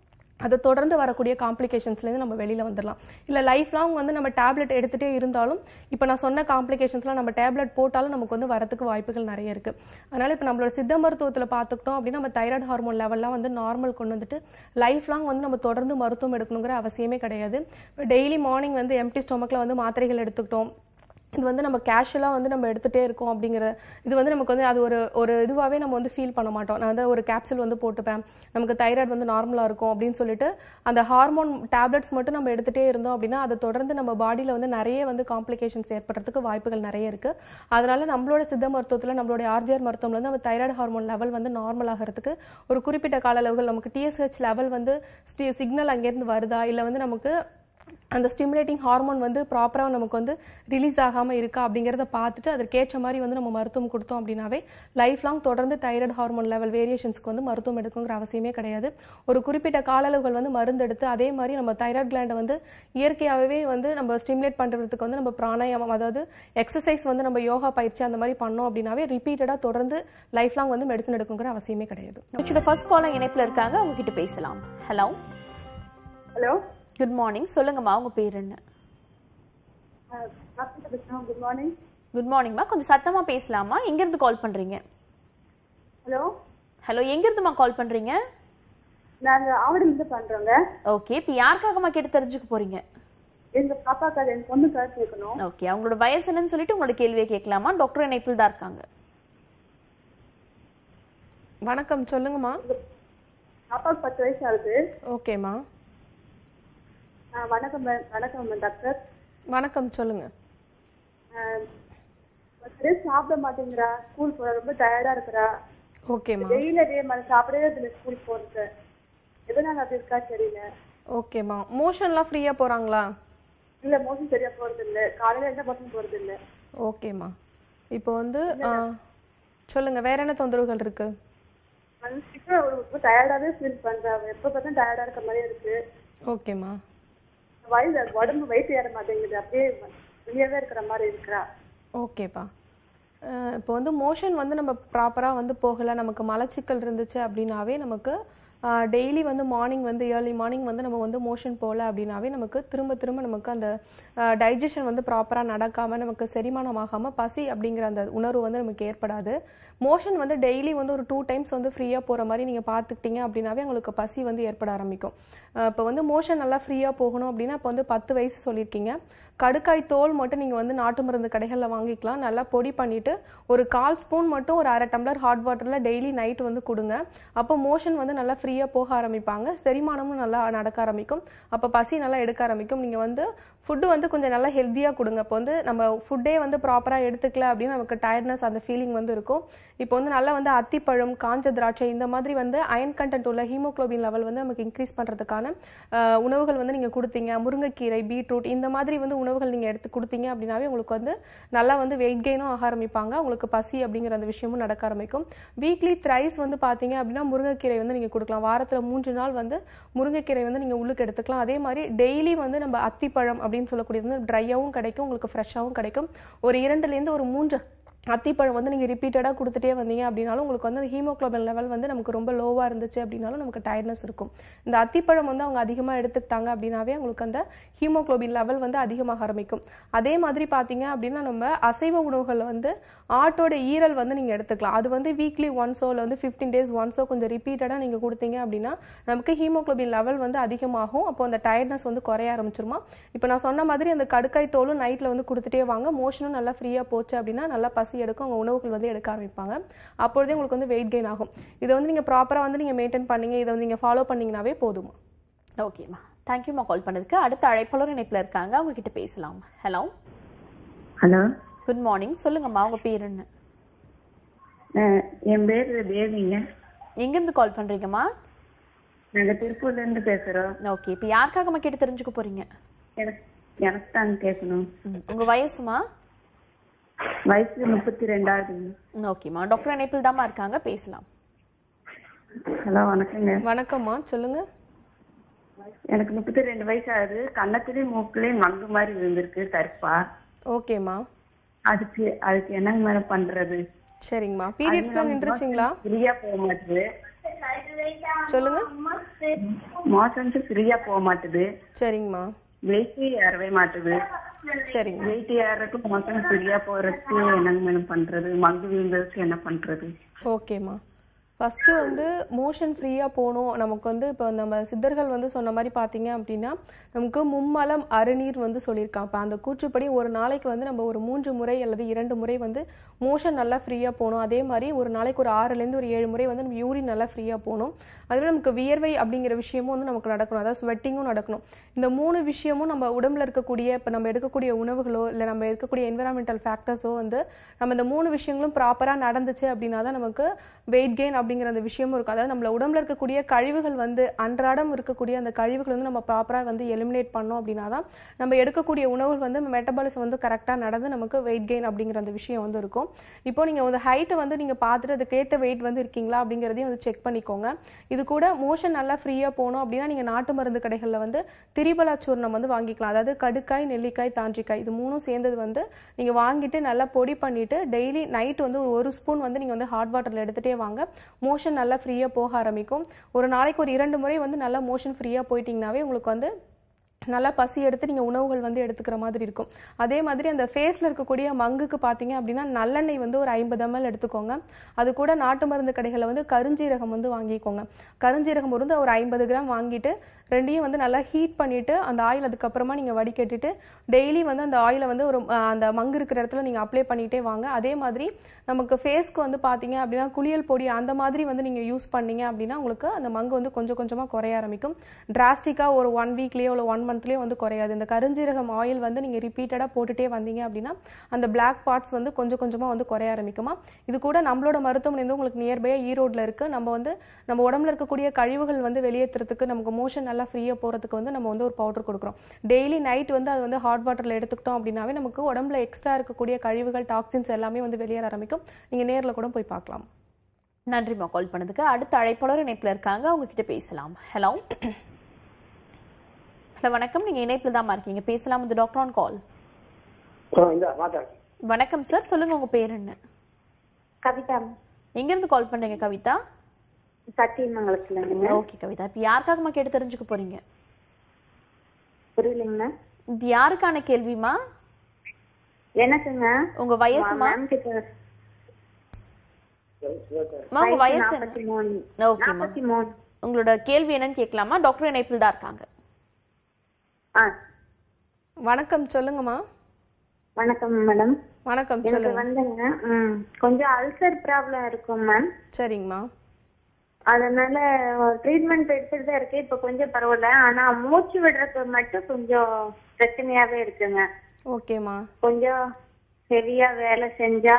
அதை தொடர்ந்து வரக்கூடிய காம்ப்ளிகேஷன்ஸ்லேருந்து நம்ம வெளியில் வந்துடலாம் இல்லை லைஃப் லாங் வந்து நம்ம டேப்லெட் எடுத்துகிட்டே இருந்தாலும் இப்போ நான் சொன்ன காம்ப்ளிகேஷன்ஸ்லாம் நம்ம டேப்லெட் போட்டாலும் நமக்கு வந்து வரதுக்கு வாய்ப்புகள் நிறைய இருக்குது அதனால் இப்போ நம்மளோட சித்த மருத்துவத்தில் பார்த்துக்கிட்டோம் அப்படின்னா நம்ம தைராய்டு ஹார்மோன் லெவல்லாம் வந்து நார்மல் கொண்டு வந்துட்டு லைஃப் லாங் வந்து நம்ம தொடர்ந்து மருத்துவம் எடுக்கணுங்கிற அவசியமே கிடையாது டெய்லி மார்னிங் வந்து எம்டி ஸ்டொமக்கில் வந்து மாத்திரைகள் எடுத்துக்கிட்டோம் இது வந்து நம்ம கேஷுவலாக வந்து நம்ம எடுத்துகிட்டே இருக்கோம் அப்படிங்கிற இது வந்து நமக்கு வந்து அது ஒரு ஒரு இதுவாகவே நம்ம வந்து ஃபீல் பண்ண மாட்டோம் நான் வந்து ஒரு கேப்சூல் வந்து போட்டுப்பேன் நமக்கு தைராய்டு வந்து நார்மலாக இருக்கும் அப்படின்னு சொல்லிட்டு அந்த ஹார்மோன் டேப்லெட்ஸ் மட்டும் நம்ம எடுத்துகிட்டே இருந்தோம் அப்படின்னா அதை தொடர்ந்து நம்ம பாடியில் வந்து நிறைய வந்து காம்ப்ளிகேஷன்ஸ் ஏற்படுறதுக்கு வாய்ப்புகள் நிறைய இருக்குது அதனால நம்மளோட சித்த மருத்துவத்தில் நம்மளோட ஆர்ஜிஆர் மருத்துவத்தில் வந்து நம்ம தைராய்டு ஹார்மோன் லெவல் வந்து நார்மல் ஆகிறதுக்கு ஒரு குறிப்பிட்ட கால அளவுகள் நமக்கு டிஎஸ்ஹெச் லெவல் வந்து சிக்னல் அங்கேருந்து வருதா இல்லை வந்து நமக்கு அந்த ஸ்டிமுலேட்டிங் ஹார்மோன் வந்து ப்ராப்பராக நமக்கு வந்து ரிலீஸ் ஆகாமல் இருக்கா அப்படிங்கிறத பார்த்துட்டு அதற்கேற்ற மாதிரி வந்து நம்ம மருத்துவம் கொடுத்தோம் அப்படின்னாவே லைஃப் லாங் தொடர்ந்து தைராய்டு ஹார்மோன் லெவல் வேரியேஷன்ஸ்க்கு வந்து மருத்துவம் எடுக்கணுங்கிற அவசியமே கிடையாது ஒரு குறிப்பிட்ட கால அளவுகள் வந்து மருந்து எடுத்து அதே மாதிரி நம்ம தைராய்டு கிளாண்டை வந்து இயற்கையாகவே வந்து நம்ம ஸ்டிமுலேட் பண்ணுறதுக்கு வந்து நம்ம பிராணாயாமம் அதாவது எக்ஸசைஸ் வந்து நம்ம யோகா பயிற்சி அந்த மாதிரி பண்ணோம் அப்படின்னாவே ரிப்பீட்டடாக தொடர்ந்து லைஃப் லாங் வந்து மெடிசன் எடுக்கணுங்கிற அவசியமே கிடையாது ஆக்சுவலி ஃபர்ஸ்ட் காலர் இணைப்புல இருக்காங்க அவங்க கிட்ட பேசலாம் ஹலோ ஹலோ குட் மார்னிங் சொல்லுங்கம்மா உங்க பேர் என்ன குட் மார்னிங் குட் மார்னிங்மா கொஞ்சம் சத்தமா பேசலாமா எங்க இருந்து கால் பண்றீங்க ஹலோ ஹலோ எங்க இருந்துமா கால் பண்றீங்க நாங்க ஆவடிலிருந்து பண்றோங்க ஓகே இப்போ யாருக்காகமா கேட்டு தெரிஞ்சுக்க போறீங்க எங்க பாப்பாக்காக என் பொண்ணுக்காக கேட்கணும் ஓகே அவங்களோட வயசு என்னன்னு சொல்லிட்டு உங்களோட கேள்வியை கேட்கலாமா டாக்டர் இணைப்பில் தான் இருக்காங்க வணக்கம் சொல்லுங்கம்மா பாப்பாவுக்கு பத்து வயசு ஆகுது ஓகேம்மா ஆ, வணக்கம் ma'am. வணக்கம் ma'am, டாக்டர் வணக்கம் சொல்லுங்க ஆ, சரியா சாப்பிட மாட்டேங்கிறா ஸ்கூல் போற ரொம்ப டயர்டா இருக்கிறா ஓகேம்மா டெய்லி அதே மாதிரி சாப்பிடவே இல்லை ஸ்கூல் போறது எதனால அப்படி இருக்கா தெரியல ஓகேம்மா மோஷன்லாம் ஃப்ரீயாக போகிறாங்களா இல்ல மோசம் சரியா போறது இல்ல காலையில எந்த பசங்க போறது இல்ல ஓகேம்மா இப்போ வந்து ஆ, சொல்லுங்க வேற என்ன தொந்தரவுகள் இருக்கு இப்போ ரொம்ப டயர்டாவே ஃபீல் பண்றா எப்ப பார்த்தா டயர்டா இருக்க மாதிரியே இருக்கு ஓகேம்மா வயசு உடம்பு வயிற்று ஏற மாட்டேங்குது அப்படியே வெளியவே இருக்கிற மாதிரி இருக்கிறா ஓகேப்பா அஹ் இப்போ வந்து மோஷன் வந்து நம்ம ப்ராப்பராக வந்து போகலை நமக்கு மலச்சிக்கல் இருந்துச்சு அப்படின்னாவே நமக்கு டெய்லி வந்து மார்னிங் வந்து ஏர்லி மார்னிங் வந்து நம்ம வந்து மோஷன் போகல அப்படின்னாவே நமக்கு திரும்ப திரும்ப நமக்கு அந்த டைஜஷன் வந்து ப்ராப்பராக நடக்காமல் நமக்கு செரிமானமாகாமல் பசி அப்படிங்கிற அந்த உணர்வு வந்து நமக்கு ஏற்படாது மோஷன் வந்து டெய்லி வந்து ஒரு டூ டைம்ஸ் வந்து ஃப்ரீயாக போகிற மாதிரி நீங்கள் பார்த்துக்கிட்டீங்க அப்படின்னாவே உங்களுக்கு பசி வந்து ஏற்பட ஆரம்பிக்கும் இப்போ வந்து மோஷன் நல்லா ஃப்ரீயாக போகணும் அப்படின்னா இப்போ வந்து பத்து வயசு சொல்லியிருக்கீங்க கடுக்காய் தோல் மட்டும் நீங்கள் வந்து நாட்டு மருந்து கடைகளில் வாங்கிக்கலாம் நல்லா பொடி பண்ணிட்டு ஒரு கால் ஸ்பூன் மட்டும் ஒரு அரை டம்ளர் ஹாட் வாட்டரில் டெய்லி நைட் வந்து கொடுங்க அப்போ மோஷன் வந்து நல்லா ஃப்ரீயாக போக ஆரம்பிப்பாங்க செரிமானமும் நல்லா நடக்க ஆரம்பிக்கும் அப்போ பசி நல்லா எடுக்க ஆரம்பிக்கும் நீங்கள் வந்து ஃபுட்டு வந்து கொஞ்சம் நல்லா ஹெல்த்தியாக கொடுங்க இப்போ வந்து நம்ம ஃபுட்டே வந்து ப்ராப்பராக எடுத்துக்கல அப்படின்னு நமக்கு டயர்ட்னஸ் அந்த ஃபீலிங் வந்து இருக்கும் இப்போ வந்து நல்லா வந்து அத்திப்பழம் காஞ்ச திராட்சை இந்த மாதிரி வந்து அயன் கண்டென்ட் உள்ள ஹீமோக்ளோபின் லெவல் வந்து நமக்கு இன்க்ரீஸ் பண்ணுறதுக்கான உணவுகள் வந்து நீங்கள் கொடுத்தீங்க முருங்கைக்கீரை பீட்ரூட் இந்த மாதிரி வந்து உணவுகள் நீங்கள் எடுத்து கொடுத்தீங்க அப்படின்னாவே உங்களுக்கு வந்து நல்லா வந்து வெயிட் கெயினும் ஆக ஆரம்பிப்பாங்க உங்களுக்கு பசி அப்படிங்கிற அந்த விஷயமும் நடக்க ஆரம்பிக்கும் வீக்லி த்ரைஸ் வந்து பார்த்தீங்க அப்படின்னா முருங்கைக்கீரை வந்து நீங்கள் கொடுக்கலாம் வாரத்தில் மூன்று நாள் வந்து முருங்கைக்கீரை வந்து நீங்கள் உள்ளுக்கு எடுத்துக்கலாம் அதே மாதிரி டெய்லி வந்து நம்ம அத்திப்பழம் அப்படின்னு சொல்லக்கூடியது வந்து ட்ரையாகவும் கிடைக்கும் உங்களுக்கு ஃப்ரெஷ்ஷாகவும் கிடைக்கும் ஒரு இரண்டுலேருந்து ஒரு மூன்று அத்திப்பழம் வந்து நீங்கள் ரிப்பீட்டடாக கொடுத்துட்டே வந்தீங்க அப்படின்னாலும் உங்களுக்கு வந்து ஹீமோக்ளோபின் லெவல் வந்து நமக்கு ரொம்ப லோவாக இருந்துச்சு அப்படின்னாலும் நமக்கு டயர்ட்னஸ் இருக்கும் இந்த அத்திப்பழம் வந்து அவங்க அதிகமாக எடுத்துக்கிட்டாங்க அப்படின்னாவே அவங்களுக்கு அந்த ஹீமோக்ளோபின் லெவல் வந்து அதிகமாக ஆரம்பிக்கும் அதே மாதிரி பார்த்தீங்க அப்படின்னா நம்ம அசைவ உணவுகள் வந்து ஆட்டோட ஈரல் வந்து நீங்கள் எடுத்துக்கலாம் அது வந்து வீக்லி ஒன்ஸோ இல்லை வந்து ஃபிஃப்டீன் டேஸ் ஒன்ஸோ கொஞ்சம் ரிப்பீட்டடாக நீங்கள் கொடுத்தீங்க அப்படின்னா நமக்கு ஹீமோக்ளோபின் லெவல் வந்து அதிகமாகும் அப்போ அந்த டயர்ட்னஸ் வந்து குறைய ஆரம்பிச்சிருமா இப்போ நான் சொன்ன மாதிரி அந்த கடுக்காய் தோலும் நைட்டில் வந்து கொடுத்துட்டே வாங்க மோஷனும் நல்லா ஃப்ரீயாக போச்சு அப்படின்னா நல்லா பசி எடுக்கும் உங்கள் உணவுகள் வந்து எடுக்க ஆரம்பிப்பாங்க அப்பொழுதே உங்களுக்கு வந்து வெயிட் கெயின் ஆகும் இதை வந்து நீங்கள் ப்ராப்பராக வந்து நீங்கள் மெயின்டைன் பண்ணீங்க இதை வந்து நீங்கள் ஃபாலோ பண்ணீங்கன்னாவே போதுமா ஓகேம்மா தேங்க்யூம்மா கால் பண்ணதுக்கு அடுத்த அழைப்பாளர் இணைப்பில் இருக்காங்க அவங்க கிட்ட பேசலாம் ஹலோ ஹலோ குட் மார்னிங் சொல்லுங்கம்மா உங்க பேர் என்ன அஹ் என் பேர் தேவிங்க எங்கேருந்து கால் பண்றீங்கம்மா நாங்க திருப்பூர்ல இருந்து பேசுறோம் ஓகே இப்போ யாருக்காகம்மா கேட்டு தெரிஞ்சுக்க போறீங்க எனக்கு எனக்கு தான் கேட்கணும் ம், உங்க வயசுமா வயசு முப்பத்தி ரெண்டாவதுங்க ம், ஓகேம்மா டாக்டர் இணைப்பில் தாம்மா இருக்காங்க பேசலாம் ஹலோ வணக்கங்க வணக்கம்மா சொல்லுங்க எனக்கு முப்பத்தி ரெண்டு வயசு ஆகுது கன்னத்துலயும் மூக்குலயும் மங்கு மாதிரி இருந்திருக்கு கருப்பா ஓகேம்மா அதுக்கு அதுக்கு என்னங்க மேடம் பண்றது சரிங்கம்மா பீரியட்ஸ்லாம் நின்றுச்சுங்களா ஃப்ரீயா போக மாட்டுது சொல்லுங்க மோஷன்ஸ் ஃப்ரீயா போக மாட்டுது சரிங்கம்மா வெயிட் ஏறவே மாட்டுது சரிங்க வெயிட் ஏறதுக்கு மோஷன் ஃப்ரீயா போறதுக்கு என்னங்க மேடம் பண்றது மங்கு விழுந்ததுக்கு என்ன பண்றது ஓகேம்மா ஃபஸ்ட்டு வந்து மோஷன் ஃப்ரீயாக போகணும் நமக்கு வந்து இப்போ நம்ம சித்தர்கள் வந்து சொன்ன மாதிரி பார்த்தீங்க அப்படின்னா நமக்கு மும்மலம் அருநீர் வந்து சொல்லியிருக்கான் இப்போ அந்த கூற்றுப்படி ஒரு நாளைக்கு வந்து நம்ம ஒரு மூன்று முறை அல்லது இரண்டு முறை வந்து மோஷன் நல்லா ஃப்ரீயாக போகணும் அதே மாதிரி ஒரு நாளைக்கு ஒரு ஆறுலேருந்து ஒரு ஏழு முறை வந்து நம்ம யூரின் நல்லா ஃப்ரீயாக போகணும் அதுவே நமக்கு வியர்வை அப்படிங்கிற விஷயமும் வந்து நமக்கு நடக்கணும் அதாவது ஸ்வெட்டிங்கும் நடக்கணும் இந்த மூணு விஷயமும் நம்ம உடம்புல இருக்கக்கூடிய இப்போ நம்ம எடுக்கக்கூடிய உணவுகளோ இல்லை நம்ம இருக்கக்கூடிய என்விரான்மெண்டல் ஃபேக்டர்ஸோ வந்து நம்ம இந்த மூணு விஷயங்களும் ப்ராப்பராக நடந்துச்சு அப்படின்னா தான் நமக்கு வெயிட் கெயின் அப்படிங்கிற அந்த விஷயமும் இருக்கும் அதாவது நம்மள உடம்புல இருக்கக்கூடிய கழிவுகள் வந்து அன்றாடம் இருக்கக்கூடிய அந்த கழிவுகள் வந்து நம்ம ப்ராப்பராக வந்து எலிமினேட் பண்ணோம் அப்படின்னா தான் நம்ம எடுக்கக்கூடிய உணவுகள் வந்து மெட்டபாலிசம் வந்து கரெக்டாக நடந்து நமக்கு வெயிட் கெயின் அப்படிங்கிற அந்த விஷயம் வந்து இருக்கும் இப்போ நீங்கள் வந்து ஹைட்டை வந்து நீங்கள் பார்த்துட்டு அதுக்கேற்ற வெயிட் வந்து இருக்கீங்களா அப்படிங்கிறதையும் வந்து செக் பண்ணிக்கோங்க இது கூட மோஷன் நல்லா ஃப்ரீயாக போகணும் அப்படின்னா நீங்கள் நாட்டு மருந்து கடைகளில் வந்து திரிபலா சூர்ணம் வந்து வாங்கிக்கலாம் அதாவது கடுக்காய் நெல்லிக்காய் தாண்டிக்காய் இது மூணும் சேர்ந்தது வந்து நீங்கள் வாங்கிட்டு நல்லா பொடி பண்ணிட்டு டெய்லி நைட் வந்து ஒரு ஒரு ஸ்பூன் வந்து நீங்கள் வந்து ஹாட் வாட்டரில் எடுத்துகிட்டே வாங்க மோஷன் நல்லா ஃப்ரீயாக போக ஆரம்பிக்கும் ஒரு நாளைக்கு ஒரு இரண்டு முறை வந்து நல்லா மோஷன் ஃப்ரீயாக போயிட்டீங்கன்னாவே உங்களுக்கு வந்து நல்லா பசி எடுத்து நீங்கள் உணவுகள் வந்து எடுத்துக்கிற மாதிரி இருக்கும் அதே மாதிரி அந்த ஃபேஸில் இருக்கக்கூடிய மங்குக்கு பார்த்தீங்க அப்படின்னா நல்லெண்ணெய் வந்து ஒரு ஐம்பது ml எடுத்துக்கோங்க அது கூட நாட்டு மருந்து கடைகளில் வந்து கருஞ்சீரகம் வந்து வாங்கிக்கோங்க கருஞ்சீரகம் வந்து ஒரு ஐம்பது கிராம் வாங்கிட்டு ரெண்டையும் வந்து நல்லா ஹீட் பண்ணிட்டு அந்த ஆயில் அதுக்கப்புறமா நீங்கள் வடிகட்டிட்டு டெய்லி வந்து அந்த ஆயிலை வந்து ஒரு அஹ், அந்த மங்கு இருக்கிற இடத்துல நீங்கள் அப்ளை பண்ணிட்டே வாங்க அதே மாதிரி நமக்கு ஃபேஸ்க்கு வந்து பார்த்தீங்க அப்படின்னா குளியல் பொடி அந்த மாதிரி வந்து நீங்கள் யூஸ் பண்ணீங்க அப்படின்னா உங்களுக்கு அந்த மங்கு வந்து கொஞ்சம் கொஞ்சமாக குறைய ஆரம்பிக்கும் டிராஸ்டிக்காக ஒரு ஒன் வீக்லேயோ இல்லை ஒன் மந்த்லேயோ வந்து குறையாது இந்த கருஞ்சீரகம் ஆயில் வந்து நீங்கள் ரிப்பீட்டடாக போட்டுட்டே வந்தீங்க அப்படின்னா அந்த பிளாக் பார்ட்ஸ் வந்து கொஞ்சம் கொஞ்சமாக வந்து குறைய ஆரம்பிக்குமா இது கூட நம்மளோட மருத்துவமனை வந்து உங்களுக்கு நியர்பையாக ஈரோட்டில் இருக்குது நம்ம வந்து நம்ம உடம்புல இருக்கக்கூடிய கழிவுகள் வந்து வெளியேற்றுறதுக்கு நமக்கு மோஷன் நல்லா ஃப்ரீயாக போகிறதுக்கு வந்து நம்ம வந்து ஒரு பவுடர் கொடுக்குறோம் டெய்லி நைட் வந்து அது வந்து ஹாட் வாட்டரில் எடுத்துக்கிட்டோம் அப்படின்னாவே நமக்கு உடம்புல எக்ஸ்ட்ரா இருக்கக்கூடிய கழிவுகள் டாக்ஸின்ஸ் எல்லாமே வந்து வெளியேற ஆரம்பிக்கும் நீங்கள் நேரில் கூட போய் பார்க்கலாம் நன்றிம்மா கால் பண்ணதுக்கு அடுத்த அழைப்பாளர் இணைப்புல இருக்காங்க அவங்க கிட்ட பேசலாம் ஹலோ ஹலோ வணக்கம் நீங்க இணைப்புல தான் இருக்கீங்க பேசலாம் இந்த டாக்டர் ஆன் கால் ஆ, இந்த மாதா வணக்கம் சார் சொல்லுங்க உங்க பேர் என்ன கவிதா எங்க இருந்து கால் பண்றீங்க கவிதா சத்தியமங்கலத்துலங்க ஓகே கவிதா இப்போ யாருக்காகமா கேட்டு தெரிஞ்சுக்க போறீங்க புரியலைங்கண்ணா இது யாருக்கான கேள்விமா எனக்குங்க உங்க வயசுமா மேம் கிட்ட மா, உங்க வயசு என்ன? நாற்பத்தி மூணு ஓகேம்மா நாற்பத்தி மூணு உங்களோட கேள்வி என்னன்னு கேட்கலாமா டாக்டர் இணைப்பில் தான் இருக்காங்க ஆ வணக்கம் சொல்லுங்கம்மா வணக்கம் மேடம் வணக்கம் எனக்கு சொல்லுங்க வந்துங்க ம், கொஞ்சம் அல்சர் ப்ராப்ளம் இருக்கும் மேம் சரிங்கம்மா அதனால ட்ரீட்மெண்ட் எடுத்துட்டு தான் இருக்கேன் இப்ப கொஞ்சம் பரவாயில்ல ஆனா மூச்சு விடுறது மட்டும் கொஞ்சம் பிரச்சனையாவே இருக்குங்க ஓகேம்மா கொஞ்சம் ஹெவியா வேலை செஞ்சா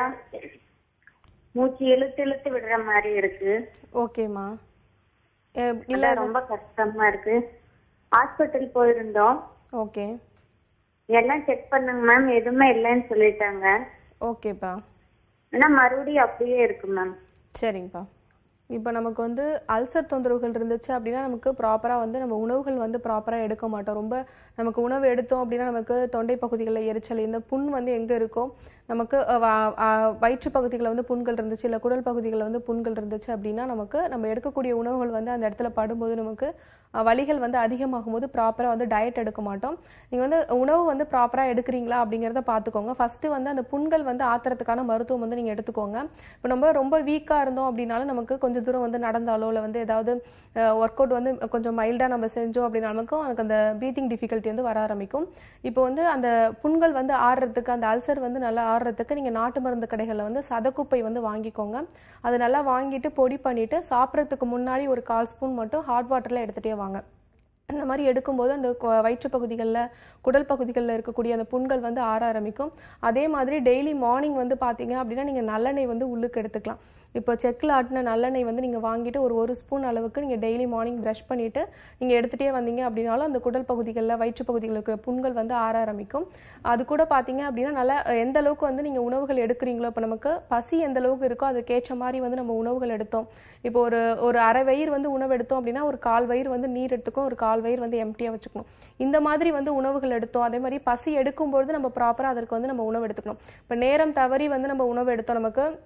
மூச்சு இழுத்து இழுத்து விடுற மாதிரி இருக்கு ஓகேம்மா எ- இல்ல அதான் ரொம்ப கஷ்டமா இருக்கு ஹாஸ்பிட்டல் போயிருந்தோம் ஓகே எல்லாம் செக் பண்ணுங்க மேம் எதுவுமே இல்லைன்னு சொல்லிட்டாங்க ஓகேப்பா ஆனா மறுபடியும் அப்படியே இருக்கு மேம் சரிங்கப்பா இப்போ நமக்கு வந்து அல்சர் தொந்தரவுகள் இருந்துச்சு அப்படின்னா நமக்கு ப்ராப்பராக வந்து நம்ம உணவுகள் வந்து ப்ராப்பராக எடுக்க மாட்டோம் ரொம்ப நமக்கு உணவு எடுத்தோம் அப்படின்னா நமக்கு தொண்டை பகுதிகளில் எரிச்சல் இந்த புண் வந்து எங்கே இருக்கோ நமக்கு அஹ், வ- அஹ், வயிற்று பகுதிகளில் வந்து புண்கள் இருந்துச்சு இல்லை குடல் பகுதிகளில் வந்து புண்கள் இருந்துச்சு அப்படின்னா நமக்கு நம்ம எடுக்கக்கூடிய உணவுகள் வந்து அந்த இடத்துல படும்போது நமக்கு அஹ், வலிகள் வந்து அதிகமாகும் போது ப்ராப்பராக வந்து டயட் எடுக்க மாட்டோம் நீங்கள் வந்து உணவு வந்து ப்ராப்பராக எடுக்கிறீங்களா அப்படிங்கிறத பார்த்துக்கோங்க ஃபஸ்ட்டு வந்து அந்த புண்கள் வந்து ஆத்துறதுக்கான மருத்துவம் வந்து நீங்கள் எடுத்துக்கோங்க இப்போ நம்ம ரொம்ப வீக்காக இருந்தோம் அப்படின்னாலும் நமக்கு கொஞ்சம் தூரம் வந்து நடந்தாலோ இல்லை வந்து ஏதாவது ஒர்க் அவுட் வந்து கொஞ்சம் மைல்டாக நம்ம செஞ்சோம் அப்படின்னா நமக்கும் எனக்கு அந்த ப்ரீத்திங் டிஃபிகல்ட்டி வந்து வர ஆரம்பிக்கும் இப்போ வந்து அந்த புண்கள் வந்து ஆறுறதுக்கு அந்த அல்சர் வந்து நல்லா ஆறுறதுக்கு நீங்கள் நாட்டு மருந்து கடைகளில் வந்து சதக்குப்பை வந்து வாங்கிக்கோங்க அது நல்லா வாங்கிட்டு பொடி பண்ணிட்டு சாப்பிட்றதுக்கு முன்னாடி ஒரு கால் ஸ்பூன் மட்டும் ஹாட் வாட்டரில் எடுத்துகிட்டே வாங்க அந்த மாதிரி எடுக்கும்போது அந்த கொ- வயிற்று பகுதிகளில் குடல் பகுதிகளில் இருக்கக்கூடிய அந்த புண்கள் வந்து ஆற ஆரம்பிக்கும் அதே மாதிரி டெய்லி மார்னிங் வந்து பார்த்தீங்க அப்படின்னா நீங்கள் நல்லெண்ணெய் வந்து உள்ளுக்கு எடுத்துக்கலாம் இப்போ செக்கில் ஆட்டின நல்லெண்ணெய் வந்து நீங்கள் வாங்கிட்டு ஒரு ஒரு ஸ்பூன் அளவுக்கு நீங்கள் டெய்லி மார்னிங் ப்ரஷ் பண்ணிவிட்டு நீங்கள் எடுத்துகிட்டே வந்தீங்க அப்படின்னாலும் அந்த குடல் பகுதிகளில் வயிற்று பகுதிகளில் இருக்கிற புண்கள் வந்து ஆற ஆரம்பிக்கும் அது கூட பார்த்தீங்க அப்படின்னா நல்லா அஹ், எந்த அளவுக்கு வந்து நீங்கள் உணவுகள் எடுக்கிறீங்களோ இப்போ நமக்கு பசி எந்த அளவுக்கு இருக்கோ அதுக்கேற்ற மாதிரி வந்து நம்ம உணவுகள் எடுத்தோம் இப்போ ஒரு ஒரு அரை வயிறு வந்து உணவு எடுத்தோம் அப்படின்னா ஒரு கால் வயிறு வந்து நீர் எடுத்துக்கணும் ஒரு கால் வயிறு வந்து எம்டியாக வச்சுக்கணும் இந்த மாதிரி வந்து உணவுகள் எடுத்தோம் அதே மாதிரி பசி எடுக்கும்பொழுது நம்ம ப்ராப்பராக அதற்கு வந்து நம்ம உணவு எடுத்துக்கணும் இப்போ நேரம் தவறி வந்து நம்ம உணவு எடுத்தோம் நமக்கு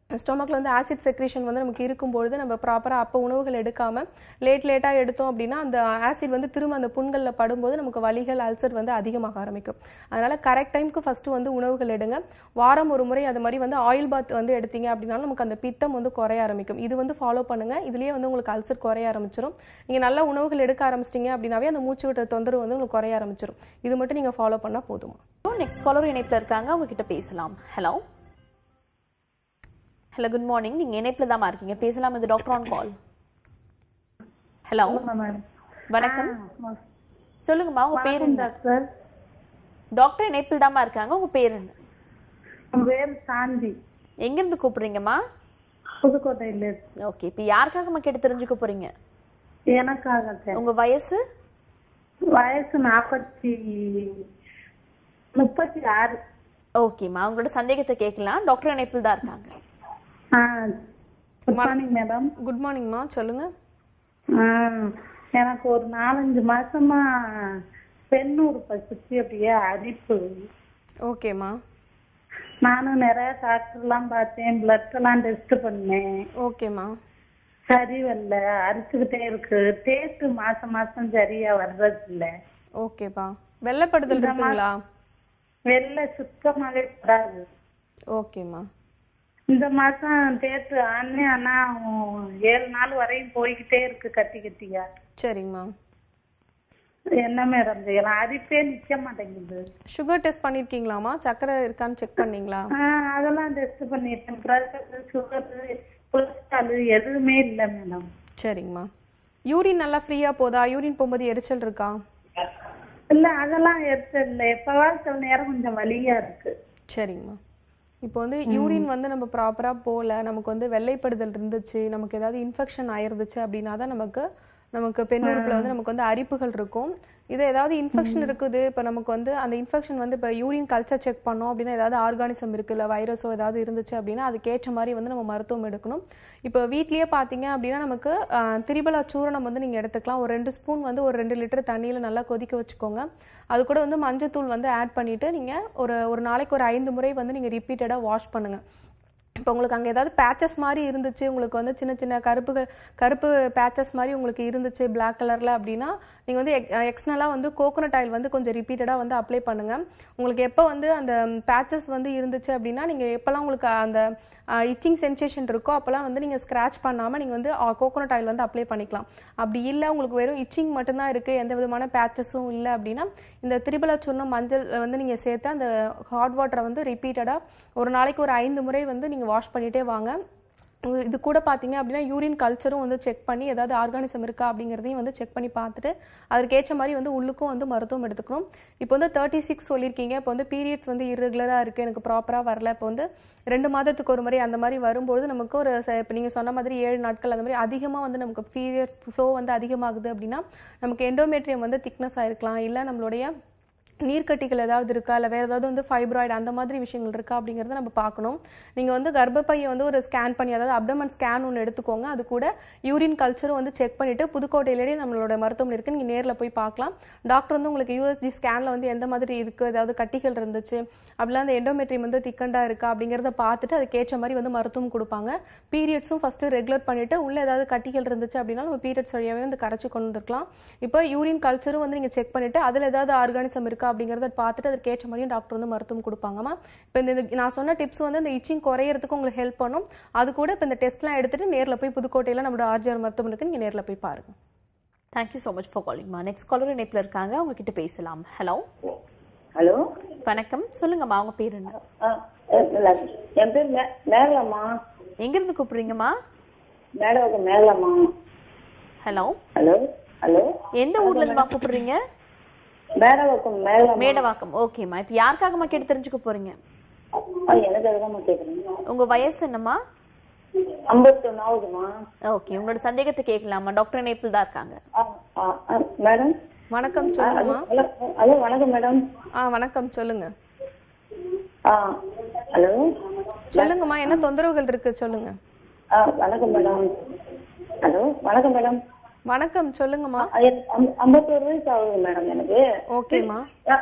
ஸ்டொமக்கில் வந்து ஆசிட் செக்ரேஷன் வந்து நமக்கு இருக்கும்பொழுது நம்ம ப்ராப்பராக அப்போ உணவுகள் எடுக்காம லேட் லேட்டாக எடுத்தோம் அப்படின்னா அந்த ஆசிட் வந்து திரும்ப அந்த புண்களில் படும்போது நமக்கு வலிகள் அல்சர் வந்து அதிகமாக ஆரம்பிக்கும் அதனால கரெக்ட் டைம்க்கு ஃபர்ஸ்ட் வந்து உணவுகள் எடுங்க வாரம் ஒரு முறை அது மாதிரி வந்து ஆயில் பாத் வந்து எடுத்தீங்க அப்படின்னாலும் நமக்கு அந்த பித்தம் வந்து குறைய ஆரம்பிக்கும் இது வந்து ஃபாலோ பண்ணுங்க இதுலயே வந்து உங்களுக்கு அல்சர் குறைய ஆரம்பிச்சிடும் நீங்க நல்ல உணவுகள் எடுக்க ஆரம்பிச்சிட்டீங்க அப்படின்னாவே அந்த மூச்சு விட்ட தொந்தரவு வந்து உங்களுக்கு குறைய ஆரம்பிச்சிடும் இது மட்டும் நீங்க ஃபாலோ பண்ணா போதுமா நெக்ஸ்ட் காலர் இணைப்புல இருக்காங்க அவங்க கிட்ட பேசலாம் ஹலோ ஹலோ குட் மார்னிங் நீங்க இணைப்புல தான் இருக்கீங்க பேசலாம் இது டாக்டர் ஆன் கால் ஹலோ வணக்கம் சொல்லுங்கம்மா உங்க பேர் என்ன டாக்டர் டாக்டர் இணைப்பில் தாம்மா இருக்காங்க உங்க பேர் என்ன உன் பேர் சாந்தி எங்க இருந்து கூப்பிடுறீங்கம்மா புதுக்கோட்டையில இருக்கு. ஓகே இப்போ யாருக்காகம்மா கேட்டு தெரிஞ்சுக்க போறீங்க எனக்காக சார் உங்க வயசு வயசு நாற்பத்தி முப்பத்தி ஆறு ஓகேம்மா உங்களோட சந்தேகத்தை கேட்கலாம் டாக்டர் இணைப்பில் தான் இருக்காங்க ஆ குட் மார்னிங் மேடம் குட் மார்னிங்மா சொல்லுங்க எனக்கு ஒரு நாலஞ்சு மாசமா பெண்ணூர் சுத்தி அப்படியே அரிப்பு ஓகேம்மா நானும் நிறைய டாக்டர்லாம் பார்த்தேன் பிளட் எல்லாம் டெஸ்ட் பண்ணேன் ஓகேம்மா சரி வரல அரிச்சுக்கிட்டே இருக்கு டேஸ்ட் மாசம் மாசம் சரியா வர்றது இல்ல ஓகேப்பா வெள்ளைப்படுதல் இருக்குங்களா வெள்ளை சுத்தமாவே வராது ஓகேம்மா இந்த மாசம் தேத்து ஆனே ஆனா ஏழு நாள் வரையும் போய்கிட்டே இருக்கு கட்டி கட்டியா சரிங்கம்மா என்ன மேடம் செய்யலாம் அரிப்பே நிக்க மாட்டேங்குது சுகர் டெஸ்ட் பண்ணிருக்கீங்களாமா சக்கரை இருக்கான்னு செக் பண்ணீங்களா ஆஹ் அதெல்லாம் டெஸ்ட் பண்ணிட்டேன் ப்ரெஷர் சுகர் கொலஸ்ட்ரால் எதுவுமே இல்ல மேடம் சரிங்கம்மா யூரின் நல்லா ஃப்ரீயா போதா யூரின் போகும்போது எரிச்சல் இருக்கா இல்ல அதெல்லாம் எடுத்து இல்ல எப்பவாவது சில நேரம் கொஞ்சம் வலியா இருக்கு சரிங்கம்மா இப்போ வந்து யூரின் வந்து நம்ம ப்ராப்பரா போகல நமக்கு வந்து வெள்ளைப்படுதல் இருந்துச்சு நமக்கு ஏதாவது இன்ஃபெக்ஷன் ஆயிருந்துச்சு அப்படின்னா தான் நமக்கு நமக்கு பெண் உறுப்புல வந்து நமக்கு வந்து அரிப்புகள் இருக்கும் இது ஏதாவது இன்ஃபெக்ஷன் இருக்குது இப்போ நமக்கு வந்து அந்த இன்ஃபெக்ஷன் வந்து இப்போ யூரின் கல்ச்சர் செக் பண்ணோம் அப்படின்னா ஏதாவது ஆர்கானிசம் இருக்கு இல்லை வைரஸோ ஏதாவது இருந்துச்சு அப்படின்னா அதுக்கேற்ற மாதிரி வந்து நம்ம மருத்துவம் எடுக்கணும் இப்போ வீட்லயே பார்த்தீங்க அப்படின்னா நமக்கு ஆஹ், திரிபலா சூரணம் வந்து நீங்கள் எடுத்துக்கலாம் ஒரு ரெண்டு ஸ்பூன் வந்து ஒரு ரெண்டு லிட்டர் தண்ணியில் நல்லா கொதிக்க வச்சுக்கோங்க அது கூட வந்து மஞ்சத்தூள் வந்து ஆட் பண்ணிட்டு நீங்கள் ஒரு ஒரு நாளைக்கு ஒரு ஐந்து முறை வந்து நீங்கள் ரிப்பீட்டடாக வாஷ் பண்ணுங்க இப்போ உங்களுக்கு அங்கே ஏதாவது பேச்சஸ் மாதிரி இருந்துச்சு உங்களுக்கு வந்து சின்ன சின்ன கருப்புகள் கருப்பு பேச்சஸ் மாதிரி உங்களுக்கு இருந்துச்சு பிளாக் கலரில் அப்படின்னா நீங்கள் வந்து எக்ஸ்னலாக வந்து கோகோனட் ஆயில் வந்து கொஞ்சம் ரிப்பீட்டடாக வந்து அப்ளை பண்ணுங்க உங்களுக்கு எப்போ வந்து அந்த பேச்சஸ் வந்து இருந்துச்சு அப்படின்னா நீங்கள் எப்போல்லாம் உங்களுக்கு அந்த இச்சிங் சென்சேஷன் இருக்கோ அப்போல்லாம் வந்து நீங்கள் ஸ்க்ராட்ச் பண்ணாமல் நீங்கள் வந்து கோகோனட் ஆயில் வந்து அப்ளை பண்ணிக்கலாம் அப்படி இல்லை உங்களுக்கு வெறும் இச்சிங் மட்டும்தான் இருக்குது எந்த விதமான பேச்சஸும் இல்லை அப்படின்னா இந்த திரிபலா சூர்ணம் மஞ்சள் வந்து நீங்கள் சேர்த்து அந்த ஹாட் வாட்டரை வந்து ரிப்பீட்டடாக ஒரு நாளைக்கு ஒரு ஐந்து முறை வந்து நீங்கள் வாஷ் பண்ணிட்டே வாங்க உங்க- இது கூட பார்த்தீங்க அப்படின்னா யூரின் கல்ச்சரும் வந்து செக் பண்ணி ஏதாவது ஆர்கானிசம் இருக்கா அப்படிங்கிறதையும் வந்து செக் பண்ணி பார்த்துட்டு அதற்கேற்ற மாதிரி வந்து உள்ளுக்கும் வந்து மருத்துவம் எடுத்துக்கணும் இப்போ வந்து தேர்ட்டி சிக்ஸ் சொல்லியிருக்கீங்க இப்போ வந்து பீரியட்ஸ் வந்து irregular-ஆ இருக்கு எனக்கு ப்ராப்பராக வரல இப்போ வந்து ரெண்டு மாதத்துக்கு ஒரு முறை அந்த மாதிரி வரும்போது நமக்கு ஒரு ச- இப்போ நீங்கள் சொன்ன மாதிரி ஏழு நாட்கள் அந்த மாதிரி அதிகமாக வந்து நமக்கு பீரியட்ஸ் ஃப்ளோ வந்து அதிகமாகுது அப்படின்னா நமக்கு எண்டோமெட்ரியம் வந்து திக்னஸ் ஆயிருக்கலாம் இல்லை நம்மளுடைய நீர்க்கட்டிகள் ஏதாவது இருக்கா இல்லை வேற ஏதாவது வந்து ஃபைப்ராய்டு அந்த மாதிரி விஷயங்கள் இருக்கா அப்படிங்கறத நம்ம பார்க்கணும் நீங்க வந்து கர்ப்பப்பையை வந்து ஒரு ஸ்கேன் பண்ணி அதாவது அப்டமன் ஸ்கேன் ஒன்று எடுத்துக்கோங்க அது கூட யூரின் கல்ச்சரும் வந்து செக் பண்ணிட்டு புதுக்கோட்டையிலேயே நம்மளோட மருத்துவமனை இருக்கு நீங்க நேர்ல போய் பார்க்கலாம் டாக்டர் வந்து உங்களுக்கு யூஎஸ்ஜி ஸ்கேன்ல வந்து எந்த மாதிரி இருக்கு ஏதாவது கட்டிகள் இருந்துச்சு அப்படிலாம் அந்த எண்டோமெட்ரியம் வந்து திக்கண்டா இருக்கா அப்படிங்கறத பார்த்துட்டு அதுக்கேற்ற மாதிரி வந்து மருத்துவம் கொடுப்பாங்க பீரியட்ஸும் ஃபர்ஸ்ட் ரெகுலர் பண்ணிட்டு உள்ள ஏதாவது கட்டிகள் இருந்துச்சு அப்படின்னா நம்ம பீரியட்ஸ் வழியாவே வந்து கரைச்சு கொண்டு வந்துருக்கலாம் இப்போ யூரின் கல்ச்சரும் வந்து நீங்க செக் பண்ணிட்டு அதுல ஏதாவது ஆர்கானிசம் இருக்கா அப்படிங்கறத பார்த்துட்டு அதுக்கேற்ற மாதிரியும் டாக்டர் வந்து மருத்துவம் கொடுப்பாங்கம்மா இப்போ இந்த இந்த- நான் சொன்ன டிப்ஸ் வந்து இந்த இச்சிங் குறையறதுக்கு உங்களுக்கு ஹெல்ப் பண்ணும் அது கூட இப்போ இந்த டெஸ்ட்லாம் எடுத்துட்டு நேர்ல போய் புதுக்கோட்டையில நம்மளோட ஆர்ஜிஆர் மருத்துவமனைக்கு நீங்க நேர்ல போய் பாருங்க தேங்க்யூ ஸோ மச் ஃபார் காலிங்மா நெக்ஸ்ட் காலர் இணைப்பில் இருக்காங்க அவங்க கிட்ட பேசலாம் ஹலோ ஹலோ வணக்கம் சொல்லுங்கம்மா அவங்க பேர் என்ன என் பேர் மே- மேகலாம்மா எங்கிருந்து கூப்பிடுறீங்கம்மா மேடவாக்கம் மேகலாம்மா ஹலோ ஹலோ ஹலோ எந்த ஊர்ல இருந்துமா கூப்பிடுறீங்க மேடவாக்கம் மேகலாம்மா மேடவாக்கம் ஓகேம்மா இப்போ யாருக்காகம்மா கேட்டு தெரிஞ்சுக்க போறீங்க ஆ, எனக்கு அதுதாம்மா கேட்குறேன் உங்க வயசு என்னம்மா ஐம்பத்தொன்னு ஆகுதுமா ஓகே உங்களோட சந்தேகத்தை கேட்கலாமா டாக்டர் இணைப்பில் தான் இருக்காங்க ஆ, ஆ, ஆ, மேடம் வணக்கம் சொல்லுங்கம்மா ஹலோ ஹலோ வணக்கம் மேடம் ஆ வணக்கம் சொல்லுங்க ஆ ஹலோ சொல்லுங்கம்மா என்ன தொந்தரவுகள் இருக்கு சொல்லுங்க ஆ வணக்கம் மேடம் ஹலோ வணக்கம் மேடம் வணக்கம் சொல்லுங்கம்மா ஆ, எனக்கு ஐம்ப- ஐம்பத்தோரு வயசு ஆகுது மேடம் எனக்கு ஓகேம்மா ஆ,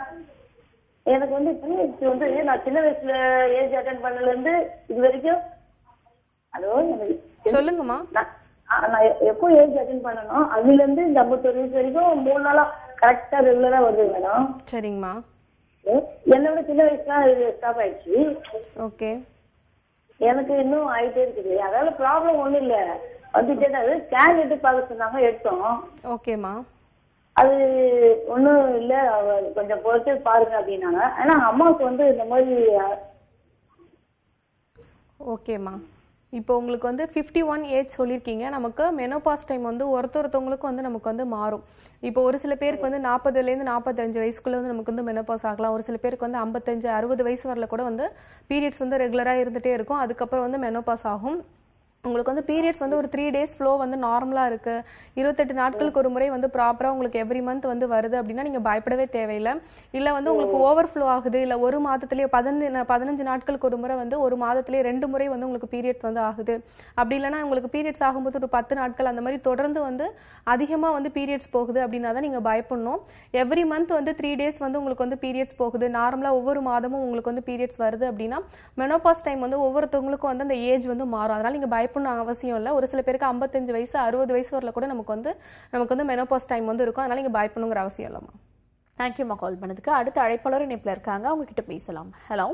எனக்கு வந்து பிஹெச் வந்து நான் சின்ன வயசுல ஏஜ் அட்டன் பண்ணதுல இருந்து இது வரைக்கும் ஹலோ எனக்கு சொல்லுங்கம்மா நான் ஆ, நான் எ- எப்போ ஏஜ் அட்டன் பண்ணணும் அதுல இருந்து இந்த ஐம்பத்தொரு வயசு வரைக்கும் மூணு நாளா கரெக்டா ரெகுலரா வருது மேடம் சரிங்கம்மா என்னை விட சின்ன வயசுல இது ஸ்டாப் ஆயிடுச்சு ஓகே எனக்கு இன்னும் ஆயிட்டே இருக்குது அதனால ப்ராப்ளம் ஒண்ணும் இல்ல வந்துட்டே தான் இருக்கு. ஸ்கேன் எடுத்து பார்க்க சொன்னாங்க எடுத்தோம் ஓகேம்மா அது ஒண்ணும் இல்ல அவ கொஞ்சம் பொறுத்து பாருங்க அப்படின்னாங்க ஆனா அம்மாவுக்கு வந்து இந்த மாதிரி அஹ், ஓகேம்மா இப்போ உங்களுக்கு வந்து ஃபிஃப்டி ஒன் ஏஜ் சொல்லியிருக்கீங்க நமக்கு மெனோபாஸ் டைம் வந்து ஒருத்த ஒருத்தவங்களுக்கும் வந்து நமக்கு வந்து மாறும் இப்போ ஒரு சில பேருக்கு வந்து நாற்பதுலேருந்து நாற்பத்தஞ்சு வயசுக்குள்ள வந்து நமக்கு வந்து மெனோபாஸ் ஆகலாம் ஒரு சில பேருக்கு வந்து ஐம்பத்தஞ்சு அறுபது வயசு வரல கூட வந்து பீரியட்ஸ் வந்து ரெகுலராக இருந்துகிட்டே இருக்கும் அதுக்கப்புறம் வந்து மெனோபாஸ் ஆகும் உங்களுக்கு வந்து பீரியட்ஸ் வந்து ஒரு த்ரீ டேஸ் ஃப்ளோ வந்து நார்மலாக இருக்கு இருபத்தெட்டு நாட்களுக்கு ஒரு முறை வந்து ப்ராப்பராக உங்களுக்கு எவ்ரி மந்த் வந்து வருது அப்படின்னா நீங்கள் பயப்படவே தேவையில்லை இல்லை வந்து உங்களுக்கு ஓவர் ஃப்ளோ ஆகுது இல்லை ஒரு மாதத்துலேயே பதினஞ்சு பதினஞ்சு நாட்களுக்கு ஒரு முறை வந்து ஒரு மாதத்துலேயே ரெண்டு முறை வந்து உங்களுக்கு பீரியட்ஸ் வந்து ஆகுது அப்படி இல்லைன்னா உங்களுக்கு பீரியட்ஸ் ஆகும்போது ஒரு பத்து நாட்கள் அந்த மாதிரி தொடர்ந்து வந்து அதிகமாக வந்து பீரியட்ஸ் போகுது அப்படின்னா தான் நீங்கள் பயப்படணும் எவ்ரி மந்த் வந்து த்ரீ டேஸ் வந்து உங்களுக்கு வந்து பீரியட்ஸ் போகுது நார்மலாக ஒவ்வொரு மாதமும் உங்களுக்கு வந்து பீரியட்ஸ் வருது அப்படின்னா மெனோபாஸ் டைம் வந்து ஒவ்வொருத்தவங்களுக்கும் வந்து அந்த ஏஜ் வந்து மாறும் அதனால நீங்கள் பயப்படணும் அவசியம் இல்லை ஒரு சில பேருக்கு ஐம்பத்தஞ்சு வயசு அறுபது வயசு வரல கூட நமக்கு வந்து நமக்கு வந்து மெனோபாஸ் டைம் வந்து இருக்கும் அதனால நீங்கள் பயப்படணுங்கிற அவசியம் இல்லைம்மா தேங்க்யூம்மா கால் பண்ணதுக்கு அடுத்த அழைப்பாளர் இணைப்புல இருக்காங்க அவங்க கிட்ட பேசலாம் ஹலோ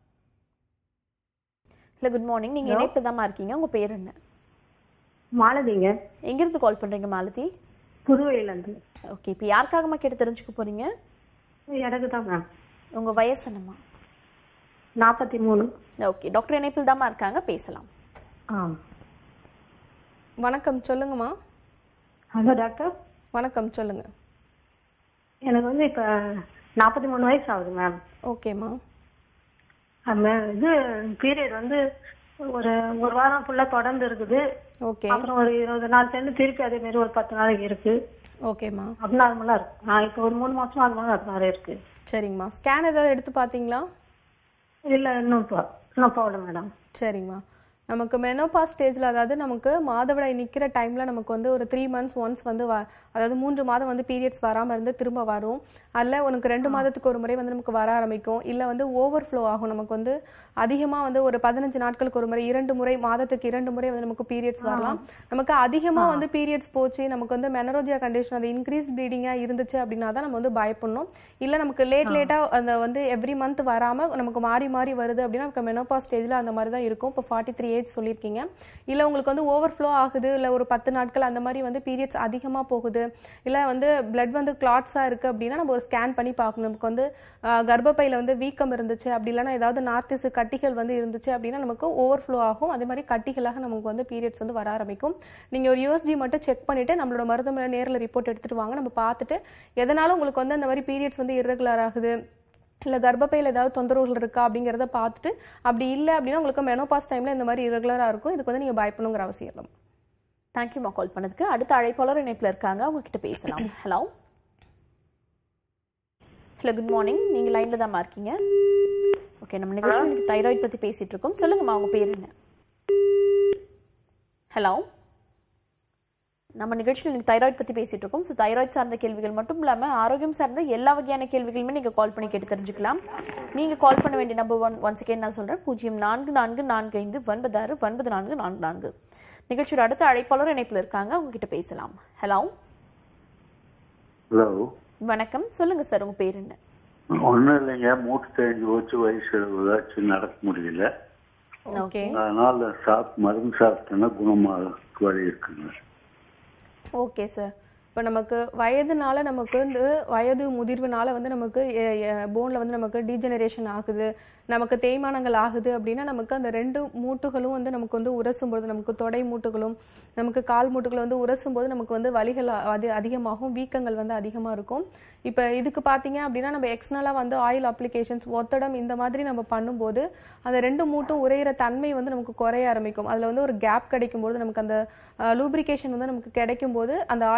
இல்ல குட் மார்னிங் நீங்க இணைப்பு தாம்மா இருக்கீங்க உங்க பேர் என்ன மாலதிங்க எங்கிருந்து கால் பண்றீங்க மாலதி புதுவையிலேருந்து ஓகே இப்போ யாருக்காகம்மா கேட்டு தெரிஞ்சுக்க போறீங்க எனக்கு தான் மேம் உங்க வயசு என்னம்மா நாற்பத்தி மூணு ஓகே டாக்டர் இணைப்பில் தாம்மா இருக்காங்க பேசலாம் ஆ வணக்கம் சொல்லுங்கம்மா ஹலோ டாக்டர் வணக்கம் சொல்லுங்க எனக்கு வந்து இப்போ நாற்பத்தி மூணு வயசு ஆகுது மேம் ஓகேம்மா இது பீரியட் வந்து ஒரு ஒரு வாரம் ஃபுல்லாக தொடர்ந்து இருக்குது ஓகே அப்புறம் ஒரு இருபது நாள் சேர்ந்து திருப்பி அதே மாதிரி ஒரு பத்து நாளைக்கு இருக்கு ஓகேம்மா அப்நார்மலாக இருக்கு ஆ இப்போ ஒரு மூணு மாசமா அது மாதிரி அது மாதிரி இருக்கு சரிங்கம்மா ஸ்கேன் ஏதாவது எடுத்து பார்த்தீங்களா இல்லை இன்னும் போ இன்னும் போகல மேடம் சரிங்கம்மா நமக்கு மெனோபா ஸ்டேஜில் அதாவது நமக்கு மாதவிடாய் நிற்கிற டைமில் நமக்கு வந்து ஒரு த்ரீ மந்த்ஸ் ஒன்ஸ் வந்து வ அதாவது மூன்று மாதம் வந்து பீரியட்ஸ் வராமல் இருந்து திரும்ப வரும் அதில் உனக்கு ரெண்டு மாதத்துக்கு ஒரு முறை வந்து நமக்கு வர ஆரம்பிக்கும் இல்லை வந்து ஓவர் ஃப்ளோ ஆகும் நமக்கு வந்து அதிகமாக வந்து ஒரு பதினஞ்சு நாட்களுக்கு ஒரு முறை இரண்டு முறை மாதத்துக்கு இரண்டு முறை வந்து நமக்கு பீரியட்ஸ் வரலாம் நமக்கு அதிகமாக வந்து பீரியட்ஸ் போச்சு நமக்கு வந்து மெனரோஜியா கண்டிஷன் அது இன்க்ரீஸ் ப்ளீடிங்காக இருந்துச்சு அப்படின்னா தான் நம்ம வந்து பயப்படணும் இல்லை நமக்கு லேட் லேட்டாக அந்த வந்து எவ்ரி மந்த் வராமல் நமக்கு மாறி மாறி வருது அப்படின்னா நமக்கு மெனோபா ஸ்டேஜில் அந்த மாதிரி தான் இருக்கும் இப்போ ஃபார்ட்டி த்ரீ ஏஜ் சொல்லியிருக்கீங்க இல்லை உங்களுக்கு வந்து ஓவர் ஃப்ளோ ஆகுது இல்லை ஒரு பத்து நாட்கள் அந்த மாதிரி வந்து பீரியட்ஸ் அதிகமாக போகுது இல்லை வந்து பிளட் வந்து கிளாட்ஸாக இருக்குது அப்படின்னா நம்ம ஒரு ஸ்கேன் பண்ணி பார்க்கணும் நமக்கு வந்து ஆஹ், கர்ப்பப்பையில வந்து வீக்கம் இருந்துச்சு அப்படி இல்லைன்னா ஏதாவது நார்த்திசு கட்டிகள் வந்து இருந்துச்சு அப்படின்னா நமக்கு ஓவர் ஃப்ளோ ஆகும் அதே மாதிரி கட்டிகளாக நமக்கு வந்து பீரியட்ஸ் வந்து வர ஆரம்பிக்கும் நீங்கள் ஒரு யூஎஸ்ஜி மட்டும் செக் பண்ணிட்டு நம்மளோட மருத்துவமனை நேரில் ரிப்போர்ட் எடுத்துட்டு வாங்க நம்ம பார்த்துட்டு எதனால உங்களுக்கு வந்து அந்த மாதிரி பீரியட்ஸ் வந்து irregular ஆகுது இல்லை கர்ப்பப்பையில் ஏதாவது தொந்தரவுகள் இருக்கா அப்படிங்கிறத பார்த்துட்டு அப்படி இல்லை அப்படின்னா உங்களுக்கு மெனோபாஸ் டைமில் இந்த மாதிரி irregular-ஆ இருக்கும் இதுக்கு வந்து நீங்கள் பயப்படணுங்கிற அவசியம் இல்லை தேங்க்யூம்மா கால் பண்ணதுக்கு அடுத்த அழைப்பாளர் இணைப்பில் இருக்காங்க அவங்க கிட்ட பேசலாம் ஹலோ ஹலோ குட் மார்னிங் நீங்க லைன்ல தாம்மா இருக்கீங்க ஓகே நம்ம நிகழ்ச்சி இன்னைக்கு தைராய்டு பத்தி பேசிட்டு இருக்கோம் சொல்லுங்கம்மா உங்க பேர் என்ன ஹலோ நம்ம நிகழ்ச்சியில் இன்னைக்கு தைராய்டு பத்தி பேசிட்டு இருக்கோம் ஸோ தைராய்டு சார்ந்த கேள்விகள் மட்டும் இல்லாம ஆரோக்கியம் சார்ந்த எல்லா வகையான கேள்விகளுமே நீங்க கால் பண்ணி கேட்டு தெரிஞ்சுக்கலாம் நீங்க கால் பண்ண வேண்டிய நம்பர் ஒன் ஒன் செகண்ட் நான் சொல்றேன் பூஜ்ஜியம் நான்கு நான்கு நான்கு ஐந்து ஒன்பது ஆறு ஒன்பது நான்கு நான்கு நான்கு நிகழ்ச்சியோட அடுத்த அழைப்பாளர் இணைப்பில் இருக்காங்க அவங்க கிட்ட பேசலாம் ஹலோ ஹலோ வணக்கம் சொல்லுங்க சார் உங்க பேர் என்ன ஒன்றும் இல்லைங்க மூட்டு தெரிஞ்சு போச்சு வயசு ஏதாச்சும் நடக்க முடியல ஓகே அதனால சாப் மருந்து சாப்பிட்டேன்னா குணமாக வழி இருக்குங்க ஓகே சார் இப்போ நமக்கு வயதுனால நமக்கு வந்து வயது முதிர்வுனால வந்து நமக்கு போனில் வந்து நமக்கு டீஜெனரேஷன் ஆகுது நமக்கு தேய்மானங்கள் ஆகுது அப்படின்னா நமக்கு அந்த ரெண்டு மூட்டுகளும் வந்து நமக்கு வந்து உரசும் பொழுது நமக்கு தொடை மூட்டுகளும் நமக்கு கால் மூட்டுகளும் வந்து உரசும் போது நமக்கு வந்து வலிகள் அது அதிகமாகும் வீக்கங்கள் வந்து அதிகமாக இருக்கும் இப்போ இதுக்கு பார்த்தீங்க அப்படின்னா நம்ம எக்ஸ்னலாக வந்து ஆயில் அப்ளிகேஷன்ஸ் ஒத்தடம் இந்த மாதிரி நம்ம பண்ணும்போது அந்த ரெண்டு மூட்டும் உரையிற தன்மை வந்து நமக்கு குறைய ஆரம்பிக்கும் அதில் வந்து ஒரு கேப் கிடைக்கும் போது நமக்கு அந்த லூப்ரிகேஷன் வந்து நமக்கு கிடைக்கும் போது அந்த ஆயில் வந்து நம்ம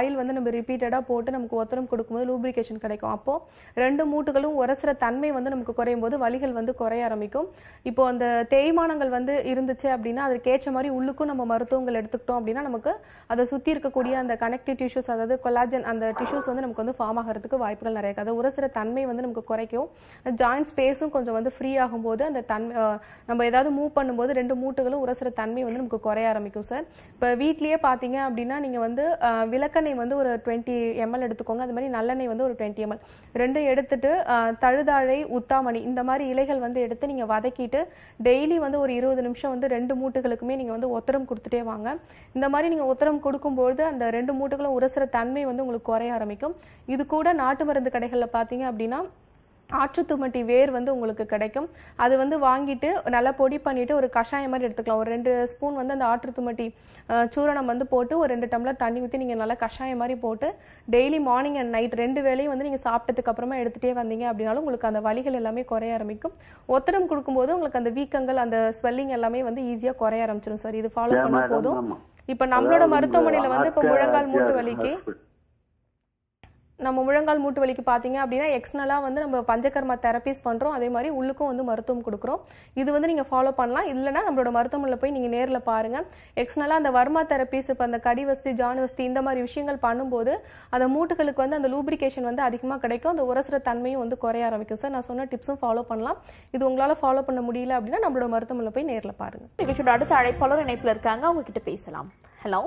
நம்ம ரிப்பீட்டடாக போட்டு நமக்கு ஒத்தரம் கொடுக்கும்போது லூப்ரிகேஷன் கிடைக்கும் அப்போ ரெண்டு மூட்டுகளும் உரசுற தன்மை வந்து நமக்கு குறையும் போது வலிகள் வந்து குறைய ஆரம்பிக்கும் இப்போ அந்த தேய்மானங்கள் வந்து இருந்துச்சு அப்படின்னா அதற்கு ஏற்ற மாதிரி உள்ளுக்கும் நம்ம மருத்துவங்கள் எடுத்துக்கிட்டோம் அப்படின்னா நமக்கு அதை சுற்றி இருக்கக்கூடிய அந்த கனெக்டிவ் டிஷ்யூஸ் அதாவது கொலாஜன் அந்த டிஷ்யூஸ் வந்து நமக்கு வந்து ஃபார்ம் ஆகிறதுக்கு வாய்ப்புகள் நிறைய இருக்கு அது உரசுற தன்மை வந்து நமக்கு குறைக்கும் ஜாயிண்ட் ஸ்பேஸும் கொஞ்சம் வந்து ஃப்ரீ ஆகும்போது அந்த தன்மை அஹ், நம்ம ஏதாவது மூவ் பண்ணும்போது ரெண்டு மூட்டுகளும் உரசுற தன்மை வந்து நமக்கு குறைய ஆரம்பிக்கும் சார் இப்போ வீட்லயே பார்த்தீங்க அப்படின்னா நீங்க வந்து அஹ், விளக்கெண்ணெய் வந்து ஒரு டுவெண்ட்டி எம்எல் எடுத்துக்கோங்க அது மாதிரி நல்லெண்ணெய் வந்து ஒரு டுவெண்ட்டி எம்எல் ரெண்டும் எடுத்துட்டு அஹ், தழுதாழை உத்தாமணி இந்த மாதிரி இலைகள் வந்து எடுத்து நீங்க வதக்கிட்டு டெய்லி வந்து ஒரு இருபது நிமிஷம் வந்து ரெண்டு மூட்டுகளுக்குமே நீங்க வந்து ஒத்தரம் கொடுத்துட்டே வாங்க இந்த மாதிரி நீங்க ஒத்தரம் கொடுக்கும்போது அந்த ரெண்டு மூட்டுகளும் உரசுற தன்மை வந்து உங்களுக்கு குறைய ஆரம்பிக்கும் இது கூட நாட்டு மருந்து கடைகள்ல பார்த்தீங்க அப்படின்னா ஆற்றுத்துமட்டி வேர் வந்து உங்களுக்கு கிடைக்கும் அது வந்து வாங்கிட்டு நல்லா பொடி பண்ணிட்டு ஒரு கஷாயம் மாதிரி எடுத்துக்கலாம் ஒரு ரெண்டு ஸ்பூன் வந்து அந்த ஆற்றுத்துமட்டி அஹ், சூரணம் வந்து போட்டு ஒரு ரெண்டு டம்ளர் தண்ணி ஊற்றி நீங்கள் நல்லா கஷாயம் மாதிரி போட்டு டெய்லி மார்னிங் அண்ட் நைட் ரெண்டு வேளையும் வந்து நீங்கள் சாப்பிட்டதுக்கு அப்புறமா எடுத்துகிட்டே வந்தீங்க அப்படின்னாலும் உங்களுக்கு அந்த வலிகள் எல்லாமே குறைய ஆரம்பிக்கும் ஒத்தடம் கொடுக்கும்போது உங்களுக்கு அந்த வீக்கங்கள் அந்த ஸ்வெல்லிங் எல்லாமே வந்து ஈஸியாக குறைய ஆரம்பிச்சிடும் சார் இது ஃபாலோ Yeah, பண்ணா madam, போதும் ஆமா. இப்போ நம்மளோட அதாவது மருத்துவமனையில வந்து இப்போ ஆர்கே- முழங்கால் மூட்டு ஆர்கே வலிக்கு hospital. நம்ம முழங்கால் மூட்டு வலிக்கு பார்த்தீங்க அப்படின்னா எக்ஸ்னலா வந்து நம்ம பஞ்சகர்மா தெரபிஸ் பண்றோம் அதே மாதிரி உள்ளுக்கும் வந்து மருத்துவம் கொடுக்குறோம் இது வந்து நீங்க ஃபாலோ பண்ணலாம் இல்லைன்னா நம்மளோட மருத்துவமனையில் போய் நீங்க நேர்ல பாருங்க எக்ஸ்னலா அந்த வர்மா தெரபிஸ் இப்போ அந்த கடிவஸ்தி ஜானுவஸ்தி இந்த மாதிரி விஷயங்கள் பண்ணும்போது அந்த மூட்டுகளுக்கு வந்து அந்த லூப்ரிகேஷன் வந்து அதிகமா கிடைக்கும் அந்த உரசுற தன்மையும் வந்து குறைய ஆரம்பிக்கும் சார் நான் சொன்ன டிப்ஸும் ஃபாலோ பண்ணலாம் இது உங்களால ஃபாலோ பண்ண முடியல அப்படின்னா நம்மளோட மருத்துவமனையில் போய் நேர்ல பாருங்க நிகழ்ச்சியோட அடுத்த அழைப்பாளர் இணைப்புல இருக்காங்க அவங்க கிட்ட பேசலாம் ஹலோ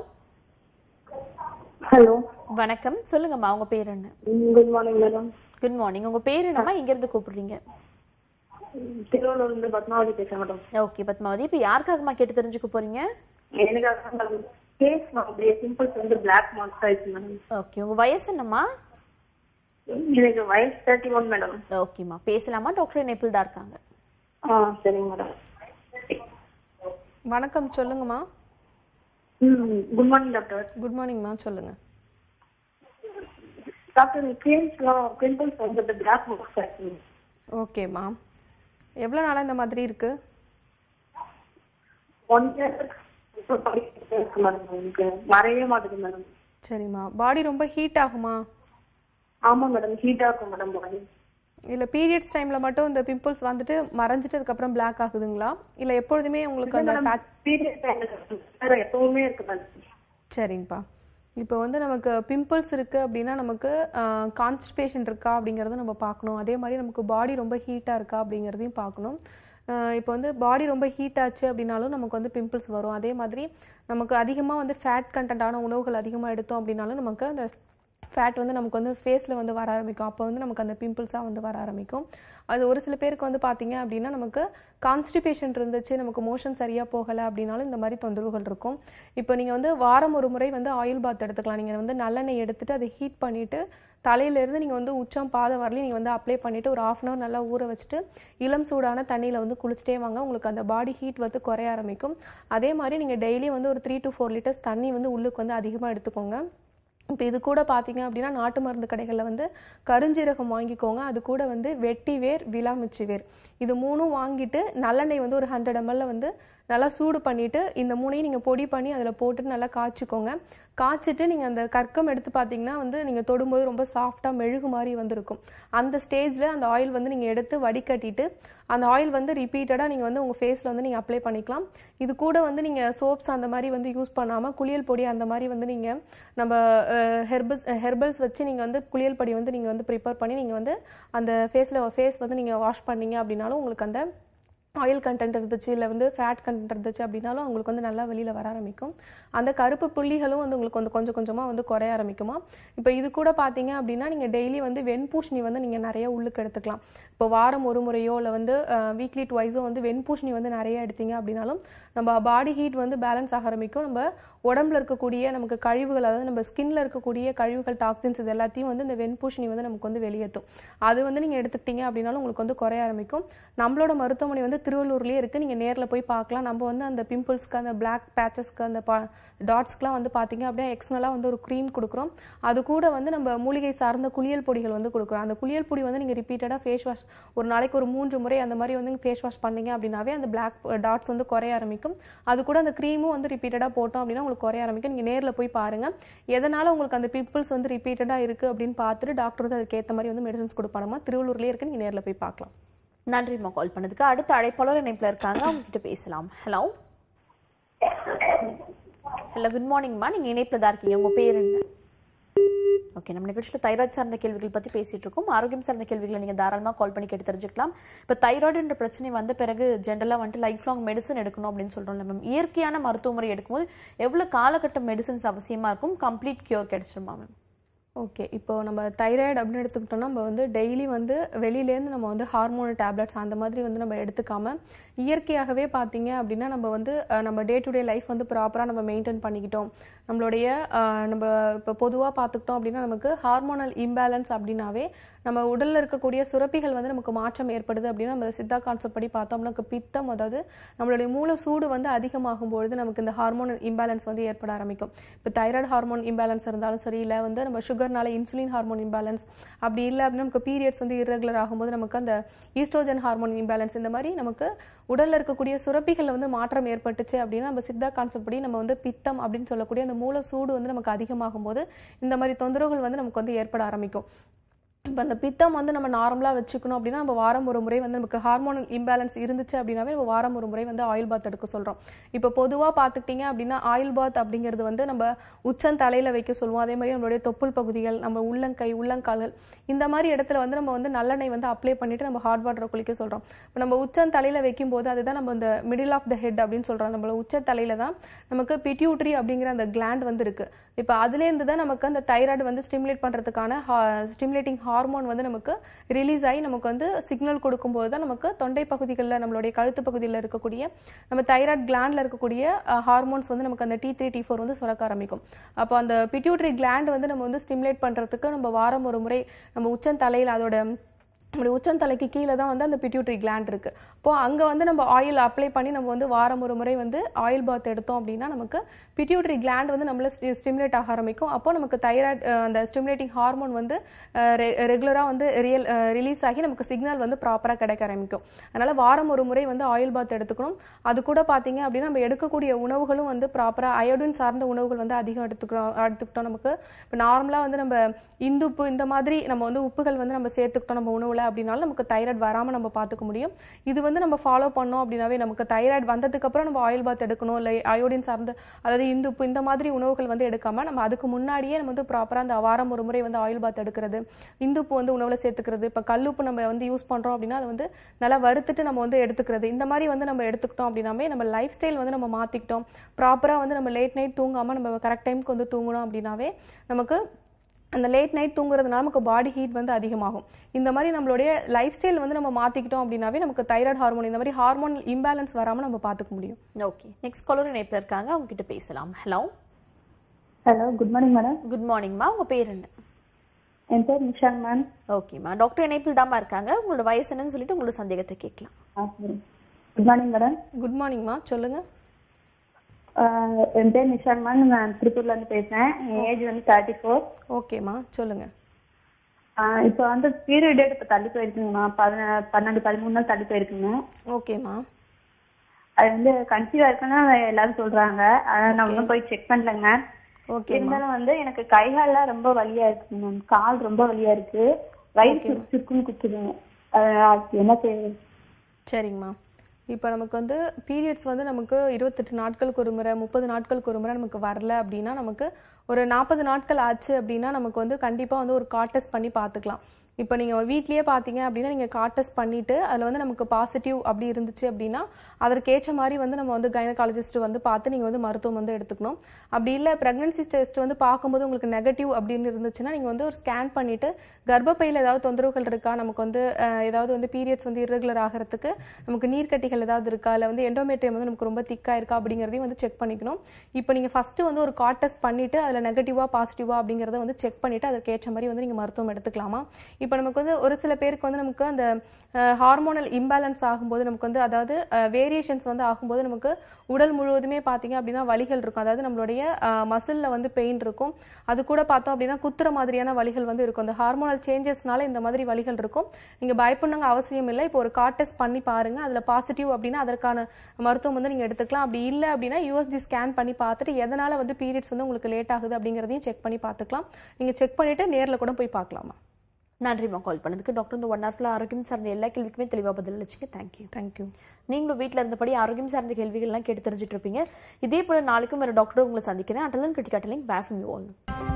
ஹலோ வணக்கம் சொல்லுங்கம்மா உங்க பேர் என்ன good morning madam good morning உங்க பேர் என்னம்மா இங்க இருந்து கூப்பிடுறீங்க திருவள்ளூர்ல இருந்து பத்மாவதி பேசுறேன் மேடம் ஓகே பத்மாவதி இப்போ யாருக்காகம்மா கேட்டு தெரிஞ்சுக்க போறீங்க எனக்கு ஃபேஸ் அப்படியே பிம்பிள்ஸ் வந்து பிளாக் மார்க்ஸ் ஆயிடுச்சு மேடம் ஓகே உங்க வயசு என்னம்மா எனக்கு வயசு தேர்ட்டி ஒன் மேடம் ஓகேம்மா பேசலாமா டாக்டர் இணைப்பில் தான் இருக்காங்க ஆ சரிங்க மேடம் வணக்கம் சொல்லுங்கம்மா ம் குட் மார்னிங் டாக்டர் குட் மார்னிங்மா சொல்லுங்க டாக்டர் ஃபேஸ்லாம் பிம்பிள்ஸ் வந்து பிளாக் மார்க்ஸ் ஆயிடுச்சு ஓகேம்மா எவ்வளோ நாளாக இந்த மாதிரி இருக்கு ஒன் இயர் இருக்கு மேடம் எனக்கு மறையவே மாட்டேங்குது மேடம் சரிம்மா பாடி ரொம்ப ஹீட் ஆகுமா ஆமா மேடம் ஹீட்டா இருக்கும் மேடம் பாடி இல்லை பீரியட்ஸ் டைமில் மட்டும் இந்த பிம்பிள்ஸ் வந்துட்டு மறைஞ்சிட்டு அதுக்கப்புறம் பிளாக் ஆகுதுங்களா இல்லை எப்பொழுதுமே உங்களுக்கு அந்த பேட்ச் பீரியட் வேற எப்பவுமே இருக்கு மேடம் சரிங்கப்பா இப்போ வந்து நமக்கு பிம்பிள்ஸ் இருக்கு அப்படின்னா நமக்கு கான்ஸ்டிபேஷன் இருக்கா அப்படிங்கறத நம்ம பார்க்கணும் அதே மாதிரி நமக்கு பாடி ரொம்ப ஹீட்டாக இருக்கா அப்படிங்கிறதையும் பார்க்கணும் ஆஹ் இப்போ வந்து பாடி ரொம்ப ஹீட் ஆச்சு அப்படின்னாலும் நமக்கு வந்து பிம்பிள்ஸ் வரும் அதே மாதிரி நமக்கு அதிகமாக வந்து ஃபேட் கண்டென்ட்டான உணவுகள் அதிகமாக எடுத்தோம் அப்படின்னாலும் நமக்கு அந்த ஃபேட் வந்து நமக்கு வந்து ஃபேஸில் வந்து வர ஆரம்பிக்கும் அப்போ வந்து நமக்கு அந்த பிம்பிள்ஸாக வந்து வர ஆரம்பிக்கும் அது ஒரு சில பேருக்கு வந்து பார்த்தீங்க அப்படின்னா நமக்கு கான்ஸ்டிபேஷன் இருந்துச்சு நமக்கு மோஷன் சரியாக போகலை அப்படின்னாலும் இந்த மாதிரி தொந்தரவுகள் இருக்கும் இப்போ நீங்கள் வந்து வாரம் ஒரு முறை வந்து ஆயில் பாத் எடுத்துக்கலாம் நீங்கள் வந்து நல்லெண்ணெய் எடுத்துட்டு அதை ஹீட் பண்ணிவிட்டு தலையிலேருந்து நீங்கள் வந்து உச்சம் பாதம் வரலையும் நீங்கள் வந்து அப்ளை பண்ணிவிட்டு ஒரு ஆஃப் அன் ஹவர் நல்லா ஊற வச்சுட்டு இளம் சூடான தண்ணியில் வந்து குளிச்சுட்டே வாங்க உங்களுக்கு அந்த பாடி ஹீட் வந்து குறைய ஆரம்பிக்கும் அதே மாதிரி நீங்கள் டெய்லி வந்து ஒரு த்ரீ டு ஃபோர் லிட்டர்ஸ் தண்ணி வந்து உள்ளுக்கு வந்து அதிகமாக எடுத்துக்கோங்க இப்போ இது கூட பார்த்தீங்க அப்படின்னா நாட்டு மருந்து கடைகளில் வந்து கருஞ்சீரகம் வாங்கிக்கோங்க அது கூட வந்து வெட்டி வேர் விலாமிச்சி வேர் இது மூணும் வாங்கிட்டு நல்லெண்ணெய் வந்து ஒரு ஹண்ட்ரட் எம்எல்ல வந்து நல்லா சூடு பண்ணிட்டு இந்த மூணையும் நீங்கள் பொடி பண்ணி அதில் போட்டுட்டு நல்லா காய்ச்சிக்கோங்க காய்ச்சிட்டு நீங்கள் அந்த கற்கம் எடுத்து பார்த்தீங்கன்னா வந்து நீங்கள் தொடும்போது ரொம்ப சாஃப்டாக மெழுகு மாதிரி வந்திருக்கும் அந்த ஸ்டேஜில் அந்த ஆயில் வந்து நீங்கள் எடுத்து வடிகட்டிட்டு அந்த ஆயில் வந்து ரிப்பீட்டடாக நீங்கள் வந்து உங்கள் ஃபேஸில் வந்து நீங்கள் அப்ளை பண்ணிக்கலாம் இது கூட வந்து நீங்கள் சோப்ஸ் அந்த மாதிரி வந்து யூஸ் பண்ணாமல் குளியல் பொடி அந்த மாதிரி வந்து நீங்கள் நம்ம ஹெர்பல்ஸ் ஹெர்பல்ஸ் வச்சு நீங்கள் வந்து குளியல் பொடி வந்து நீங்கள் வந்து ப்ரிப்பேர் பண்ணி நீங்கள் வந்து அந்த ஃபேஸில் ஃபேஸ் வந்து நீங்கள் வாஷ் பண்ணீங்க அப்படின்னாலும் உங்களுக்கு அந்த ஆயில் கண்டென்ட் இருந்துச்சு இல்லை வந்து ஃபேட் கண்டென்ட் இருந்துச்சு அப்படின்னாலும் உங்களுக்கு வந்து நல்லா வெளியில் வர ஆரம்பிக்கும் அந்த கருப்பு புள்ளிகளும் வந்து உங்களுக்கு வந்து கொஞ்சம் கொஞ்சமாக வந்து குறைய ஆரம்பிக்குமா இப்போ இது கூட பார்த்தீங்க அப்படின்னா நீங்கள் டெய்லி வந்து வெண்பூஷணி வந்து நீங்கள் நிறைய உள்ளுக்கு எடுத்துக்கலாம் இப்போ வாரம் ஒரு முறையோ இல்லை வந்து வீக்லி டுவைஸோ வந்து வெண்பூஷணி வந்து நிறைய எடுத்தீங்க அப்படின்னாலும் நம்ம பாடி ஹீட் வந்து பேலன்ஸ் ஆக ஆரம்பிக்கும் நம்ம உடம்புல இருக்கக்கூடிய நமக்கு கழிவுகள் அதாவது நம்ம ஸ்கின்ல இருக்கக்கூடிய கழிவுகள் டாக்ஸின்ஸ் இது எல்லாத்தையும் வந்து இந்த வெண்பூஷணி வந்து நமக்கு வந்து வெளியேற்றும் அது வந்து நீங்கள் எடுத்துக்கிட்டீங்க அப்படின்னாலும் உங்களுக்கு வந்து குறைய ஆரம்பிக்கும் நம்மளோட மருத்துவமனை வந்து திருவள்ளூர்லேயே இருக்குது நீங்கள் நேரில் போய் பார்க்கலாம் நம்ம வந்து அந்த பிம்பிள்ஸ்க்கு அந்த பிளாக் பேச்சஸ்க்கு அந்த பா டாட்ஸ்க்குலாம் வந்து பார்த்தீங்க அப்படின்னா எக்ஸ்னலாக வந்து ஒரு க்ரீம் கொடுக்குறோம் அது கூட வந்து நம்ம மூலிகை சார்ந்த குளியல் பொடிகள் வந்து கொடுக்குறோம் அந்த குளியல் பொடி வந்து நீங்கள் ரிப்பீட்டடாக ஃபேஸ் வாஷ் ஒரு நாளைக்கு ஒரு மூன்று முறை அந்த மாதிரி வந்து ஃபேஸ் வாஷ் பண்ணீங்க அப்படின்னாவே அந்த பிளாக் டாட்ஸ் வந்து குறைய ஆரம்பிக்கும் அது கூட அந்த க்ரீமும் வந்து ரிப்பீட்டடாக போட்டோம் அப்படின்னா உங்களுக்கு குறைய ஆரம்பிக்கும் நீங்கள் நேரில் போய் பாருங்கள் எதனால் உங்களுக்கு அந்த பிம்பிள்ஸ் வந்து ரிப்பீட்டடாக இருக்குது அப்படின்னு பார்த்துட்டு டாக்டர் வந்து அதுக்கு ஏற்ற மாதிரி வந்து மெடிசன்ஸ் கொடுப்பானமா திருவள்ளூர்லேயே இருக்கு நீங்கள் நேரில் போய் பார்க்கலாம் நன்றிம்மா கால் பண்ணதுக்கு அடுத்த அழைப்பாளர் இணைப்புல இருக்காங்க அவங்க கிட்ட பேசலாம் ஹலோ ஹலோ குட் மார்னிங்மா நீங்க இணைப்புல தான் இருக்கீங்க உங்க பேர் என்ன ஓகே நம்ம நிகழ்ச்சியில் தைராய்டு சார்ந்த கேள்விகள் பத்தி பேசிட்டு இருக்கோம் ஆரோக்கியம் சார்ந்த கேள்விகளை நீங்க தாராளமா கால் பண்ணி கேட்டு தெரிஞ்சுக்கலாம் இப்போ தைராய்டுன்ற பிரச்சனை வந்த பிறகு ஜென்ரலா வந்துட்டு லைஃப் லாங் மெடிசன் எடுக்கணும் அப்படின்னு சொல்றோம்ல மேம் இயற்கையான மருத்துவ முறை எடுக்கும்போது எவ்வளவு காலகட்ட மெடிசன்ஸ் அவசியமா இருக்கும் கம்ப்ளீட் கியூர் கிடைச்சிருமா மேம் ஓகே இப்போ நம்ம தைராய்டு அப்படின்னு எடுத்துக்கிட்டோம்னா நம்ம வந்து டெய்லி வந்து வெளியிலேருந்து நம்ம வந்து ஹார்மோன் டேப்லெட்ஸ் அந்த மாதிரி வந்து நம்ம எடுத்துக்காம இயற்கையாகவே பார்த்தீங்க அப்படின்னா நம்ம வந்து அஹ், நம்ம டே டு டே லைஃப் வந்து ப்ராப்பராக நம்ம மெயின்டைன் பண்ணிக்கிட்டோம் நம்மளுடைய அஹ், நம்ம இப்போ பொதுவாக பார்த்துக்கிட்டோம் அப்படின்னா நமக்கு ஹார்மோனல் இம்பேலன்ஸ் அப்படின்னாவே நம்ம உடல்ல இருக்கக்கூடிய சுரப்பிகள் வந்து நமக்கு மாற்றம் ஏற்படுது அப்படின்னா நம்ம சித்தா கான்செப்ட் படி பார்த்தோம் நமக்கு பித்தம் அதாவது நம்மளுடைய மூல சூடு வந்து அதிகமாகும் பொழுது நமக்கு இந்த ஹார்மோன் இம்பேலன்ஸ் வந்து ஏற்பட ஆரம்பிக்கும் இப்போ தைராய்டு ஹார்மோன் இம்பேலன்ஸ் இருந்தாலும் சரி இல்லை வந்து நம்ம சுகர்னால இன்சுலின் ஹார்மோன் இம்பேலன்ஸ் அப்படி இல்லை அப்படின்னா நமக்கு பீரியட்ஸ் வந்து irregular ஆகும்போது நமக்கு அந்த ஈஸ்ட்ரோஜன் ஹார்மோன் இம்பேலன்ஸ் இந்த மாதிரி நமக்கு உடல்ல இருக்கக்கூடிய சுரப்பிகள்ல வந்து மாற்றம் ஏற்பட்டுச்சு அப்படின்னா நம்ம சித்தா கான்செப்ட் படி நம்ம வந்து பித்தம் அப்படின்னு சொல்லக்கூடிய அந்த மூல சூடு வந்து நமக்கு அதிகமாகும் போது இந்த மாதிரி தொந்தரவுகள் வந்து நமக்கு வந்து ஏற்பட ஆரம்பிக்கும் இப்போ அந்த பித்தம் வந்து நம்ம நார்மலாக வச்சுக்கணும் அப்படின்னா நம்ம வாரம் ஒரு முறை வந்து நமக்கு ஹார்மோன் இம்பேலன்ஸ் இருந்துச்சு அப்படின்னாவே நம்ம வாரம் ஒரு முறை வந்து ஆயில் பாத் எடுக்க சொல்கிறோம் இப்போ பொதுவாக பார்த்துக்கிட்டிங்க அப்படின்னா ஆயில் பாத் அப்படிங்கிறது வந்து நம்ம உச்சன் தலையில் வைக்க சொல்லுவோம் அதே மாதிரி நம்மளுடைய தொப்புள் பகுதிகள் நம்ம உள்ளங்கை உள்ளங்கால்கள் இந்த மாதிரி இடத்துல வந்து நம்ம வந்து நல்லெண்ணெய் வந்து அப்ளை பண்ணிட்டு நம்ம ஹாட் வாட்டரை குளிக்க சொல்கிறோம் இப்போ நம்ம உச்சன் தலையில் வைக்கும் போது அதுதான் நம்ம இந்த மிடில் ஆஃப் த ஹெட் அப்படின்னு சொல்கிறோம் நம்மள உச்ச தலையில தான் நமக்கு பிட்யூட்ரி அப்படிங்கிற அந்த கிளாண்ட் வந்து இருக்கு இப்போ அதுலேருந்து தான் நமக்கு அந்த தைராய்டு வந்து ஸ்டிமுலேட் பண்ணுறதுக்கான ஸ்டிமுலேட்டிங் ஹார்மோன் வந்து நமக்கு ரிலீஸ் ஆகி நமக்கு வந்து சிக்னல் கொடுக்கும்போது தான் நமக்கு தொண்டை பகுதிகளில் நம்மளுடைய கழுத்து பகுதியில் இருக்கக்கூடிய நம்ம தைராய்டு கிளாண்டில் இருக்கக்கூடிய ஹார்மோன்ஸ் வந்து நமக்கு அந்த டி த்ரீ டி ஃபோர் வந்து சுரக்க ஆரம்பிக்கும் அப்போ அந்த பிட்யூட்ரி கிளாண்ட் வந்து நம்ம வந்து ஸ்டிமுலேட் பண்ணுறதுக்கு நம்ம வாரம் ஒரு முறை நம்ம உச்சன் தலையில் அதோட நம்மளுடைய உச்சந்தலைக்கு கீழே தான் வந்து அந்த பிட்யூட்ரி கிளாண்ட் இருக்கு அப்போ அங்க வந்து நம்ம ஆயில் அப்ளை பண்ணி நம்ம வந்து வாரம் ஒரு முறை வந்து ஆயில் பாத் எடுத்தோம் அப்படின்னா நமக்கு பிட்யூட்ரி கிளாண்ட் வந்து நம்மள ஸ்டிமுலேட் ஆக ஆரம்பிக்கும் அப்போ நமக்கு தைராய்டு அந்த ஸ்டிமுலேட்டிங் ஹார்மோன் வந்து ரெகுலராக வந்து ரியல் ரிலீஸ் ஆகி நமக்கு சிக்னல் வந்து ப்ராப்பராக கிடைக்க ஆரம்பிக்கும் அதனால வாரம் ஒரு முறை வந்து ஆயில் பாத் எடுத்துக்கணும் அது கூட பார்த்தீங்க அப்படின்னா நம்ம எடுக்கக்கூடிய உணவுகளும் வந்து ப்ராப்பராக அயோடின் சார்ந்த உணவுகள் வந்து அதிகம் எடுத்துக்கிறோம் எடுத்துக்கிட்டோம் நமக்கு இப்போ நார்மலாக வந்து நம்ம இந்துப்பு இந்த மாதிரி நம்ம வந்து உப்புகள் வந்து நம்ம சேர்த்துக்கிட்டோம் நம்ம உணவுல அப்படின்னாலும் நமக்கு தைராய்டு வராம நம்ம பார்த்துக்க முடியும் இது வந்து நம்ம ஃபாலோ பண்ணோம் அப்படின்னாவே நமக்கு தைராய்டு வந்ததுக்கு அப்புறம் நம்ம ஆயில் பாத் எடுக்கணும் இல்லை அயோடின் சார்ந்த அதாவது இந்துப்பு இந்த மாதிரி உணவுகள் வந்து எடுக்காம நம்ம அதுக்கு முன்னாடியே நம்ம வந்து ப்ராப்பரா அந்த வாரம் ஒரு முறை வந்து ஆயில் பாத் எடுக்கிறது இந்துப்பு வந்து உணவுல சேர்த்துக்கிறது இப்போ கல்லுப்பு நம்ம வந்து யூஸ் பண்றோம் அப்படின்னா அது வந்து நல்லா வறுத்துட்டு நம்ம வந்து எடுத்துக்கிறது இந்த மாதிரி வந்து நம்ம எடுத்துக்கிட்டோம் அப்படின்னாமே நம்ம லைஃப் ஸ்டைல் வந்து நம்ம மாத்திக்கிட்டோம் ப்ராப்பரா வந்து நம்ம லேட் நைட் தூங்காம நம்ம கரெக்ட் டைம்க்கு வந்து தூங்கணும் அப்படின்னாவே நமக்கு அந்த லேட் நைட் தூங்குறதுனால நமக்கு பாடி ஹீட் வந்து அதிகமாகும் இந்த மாதிரி நம்மளுடைய லைஃப் ஸ்டைல் வந்து நம்ம மாத்திக்கிட்டோம் அப்படின்னாவே நமக்கு தைராய்டு ஹார்மோன் இந்த மாதிரி ஹார்மோன் இம்பேலன்ஸ் வராம நம்ம பார்த்துக்க முடியும் ஓகே நெக்ஸ்ட் காலர் இணைப்புல இருக்காங்க அவங்க கிட்ட பேசலாம் hello hello good morning madam good மார்னிங்மா உங்க பேர் என்ன என் பேர் நிஷாங் மேம் ஓகேம்மா டாக்டர் இணைப்பில் தாம்மா இருக்காங்க உங்களோட வயசு என்னன்னு சொல்லிட்டு உங்களோட சந்தேகத்தை கேட்கலாம் குட் மார்னிங் மேடம் குட் மார்னிங்மா சொல்லுங்க என் பேர் நிஷாங் மேம் நான் திருப்பூர்ல இருந்து பேசுறேன் என் ஏஜ் வந்து தேர்ட்டி ஃபோர் ஓகேம்மா சொல்லுங்க இப்போ வந்து பீரியட் டேட் இப்போ தள்ளி போயிருக்குங்கம்மா பதின பன்னெண்டு பதிமூணு நாள் தள்ளி போயிருக்குங்க ஓகேம்மா அது வந்து கன்சீவ் இருக்குன்னு எல்லாரும் சொல்றாங்க ஆனா நான் இன்னும் போய் செக் பண்ணலங்க ஓகேம்மா இருந்தாலும் வந்து எனக்கு கை கால்லாம் ரொம்ப வலியா இருக்குங்க மேம் கால் ரொம்ப வலியா இருக்கு வயிறு சுருக்குன்னு குத்துதுங்க அஹ் அதுக்கு என்ன செய்யுது சரிங்கம்மா இப்போ நமக்கு வந்து பீரியட்ஸ் வந்து நமக்கு இருபத்தெட்டு நாட்களுக்கு ஒரு முறை முப்பது நாட்களுக்கு ஒரு முறை நமக்கு வரல அப்படின்னா நமக்கு ஒரு நாற்பது நாட்கள் ஆச்சு அப்படின்னா நமக்கு வந்து கண்டிப்பாக வந்து ஒரு காட்டஸ் பண்ணி பார்த்துக்கலாம் இப்போ நீங்கள் வீட்லயே பார்த்தீங்க அப்படின்னா நீங்கள் காட்டஸ் பண்ணிட்டு அதில் வந்து நமக்கு பாசிட்டிவ் அப்படி இருந்துச்சு அப்படின்னா அதற்கேற்ற மாதிரி வந்து நம்ம வந்து கைனகாலஜிஸ்ட் வந்து பார்த்து நீங்கள் வந்து மருத்துவம் வந்து எடுத்துக்கணும் அப்படி இல்லை ப்ரெக்னன்சி டெஸ்ட் வந்து பார்க்கும்போது உங்களுக்கு நெகட்டிவ் அப்படின்னு இருந்துச்சுன்னா நீங்கள் வந்து ஒரு ஸ்கேன் பண்ணிட்டு கர்ப்பப்பையில் ஏதாவது தொந்தரவுகள் இருக்கா நமக்கு வந்து அஹ், ஏதாவது வந்து பீரியட்ஸ் வந்து irregular ஆகிறதுக்கு நமக்கு நீர்க்கட்டிகள் ஏதாவது இருக்கா இல்லை வந்து எண்டோமேட்ரியம் வந்து நமக்கு ரொம்ப திக்காக இருக்கா அப்படிங்கிறதையும் வந்து செக் பண்ணிக்கணும் இப்போ நீங்கள் ஃபஸ்ட்டு வந்து ஒரு காட் டெஸ்ட் பண்ணிட்டு அதில் நெகட்டிவா பாசிட்டிவா அப்படிங்கிறத வந்து செக் பண்ணிட்டு அதற்கு ஏற்ற மாதிரி வந்து நீங்கள் மருத்துவம் எடுத்துக்கலாமா இப்போ நமக்கு வந்து ஒரு சில பேருக்கு வந்து நமக்கு அந்த ஹார்மோனல் இம்பேலன்ஸ் ஆகும்போது நமக்கு வந்து அதாவது வேரியேஷன்ஸ் வந்து ஆகும்போது நமக்கு உடல் முழுவதுமே பார்த்தீங்க அப்படின்னா வலிகள் இருக்கும் அதாவது நம்மளுடைய மசிலில் வந்து பெயின் இருக்கும் அது கூட பார்த்தோம் அப்படின்னா குத்துற மாதிரியான வலிகள் வந்து இருக்கும் அந்த ஹார்மோனல் சேஞ்சஸ்னால இந்த மாதிரி வலிகள் இருக்கும் நீங்கள் பயப்படணுங்க அவசியம் இல்லை இப்போ ஒரு கார்ட் டெஸ்ட் பண்ணி பாருங்க அதில் பாசிட்டிவ் அப்படின்னா அதற்கான மருத்துவம் வந்து நீங்கள் எடுத்துக்கலாம் அப்படி இல்லை அப்படின்னா யூஎஸ்டி ஸ்கேன் பண்ணி பார்த்துட்டு எதனால வந்து பீரியட்ஸ் வந்து உங்களுக்கு லேட் ஆகுது அப்படிங்கிறதையும் செக் பண்ணி பார்த்துக்கலாம் நீங்கள் செக் பண்ணிட்டு நேரில் கூட போய் பார்க்கலாமா நன்றிம்மா கால் பண்ணதுக்கு டாக்டர் இந்த ஒன் ஹவர்ல ஆரோக்கியம் சார்ந்த எல்லா கேள்விக்குமே தெளிவாக பதில் அளிச்சிங்க தேங்க்யூ தேங்க்யூ நீங்களும் வீட்டில் இருந்தபடி ஆரோக்கியம் சார்ந்த கேள்விகள்லாம் கேட்டு தெரிஞ்சுட்டு இருப்பீங்க இதே போல நாளைக்கும் வேறு டாக்டர் உங்களை சந்திக்கிறேன் அட்டலன் கிரிட்டிகாட்டலிங் பேஃபம் யூ ஆல்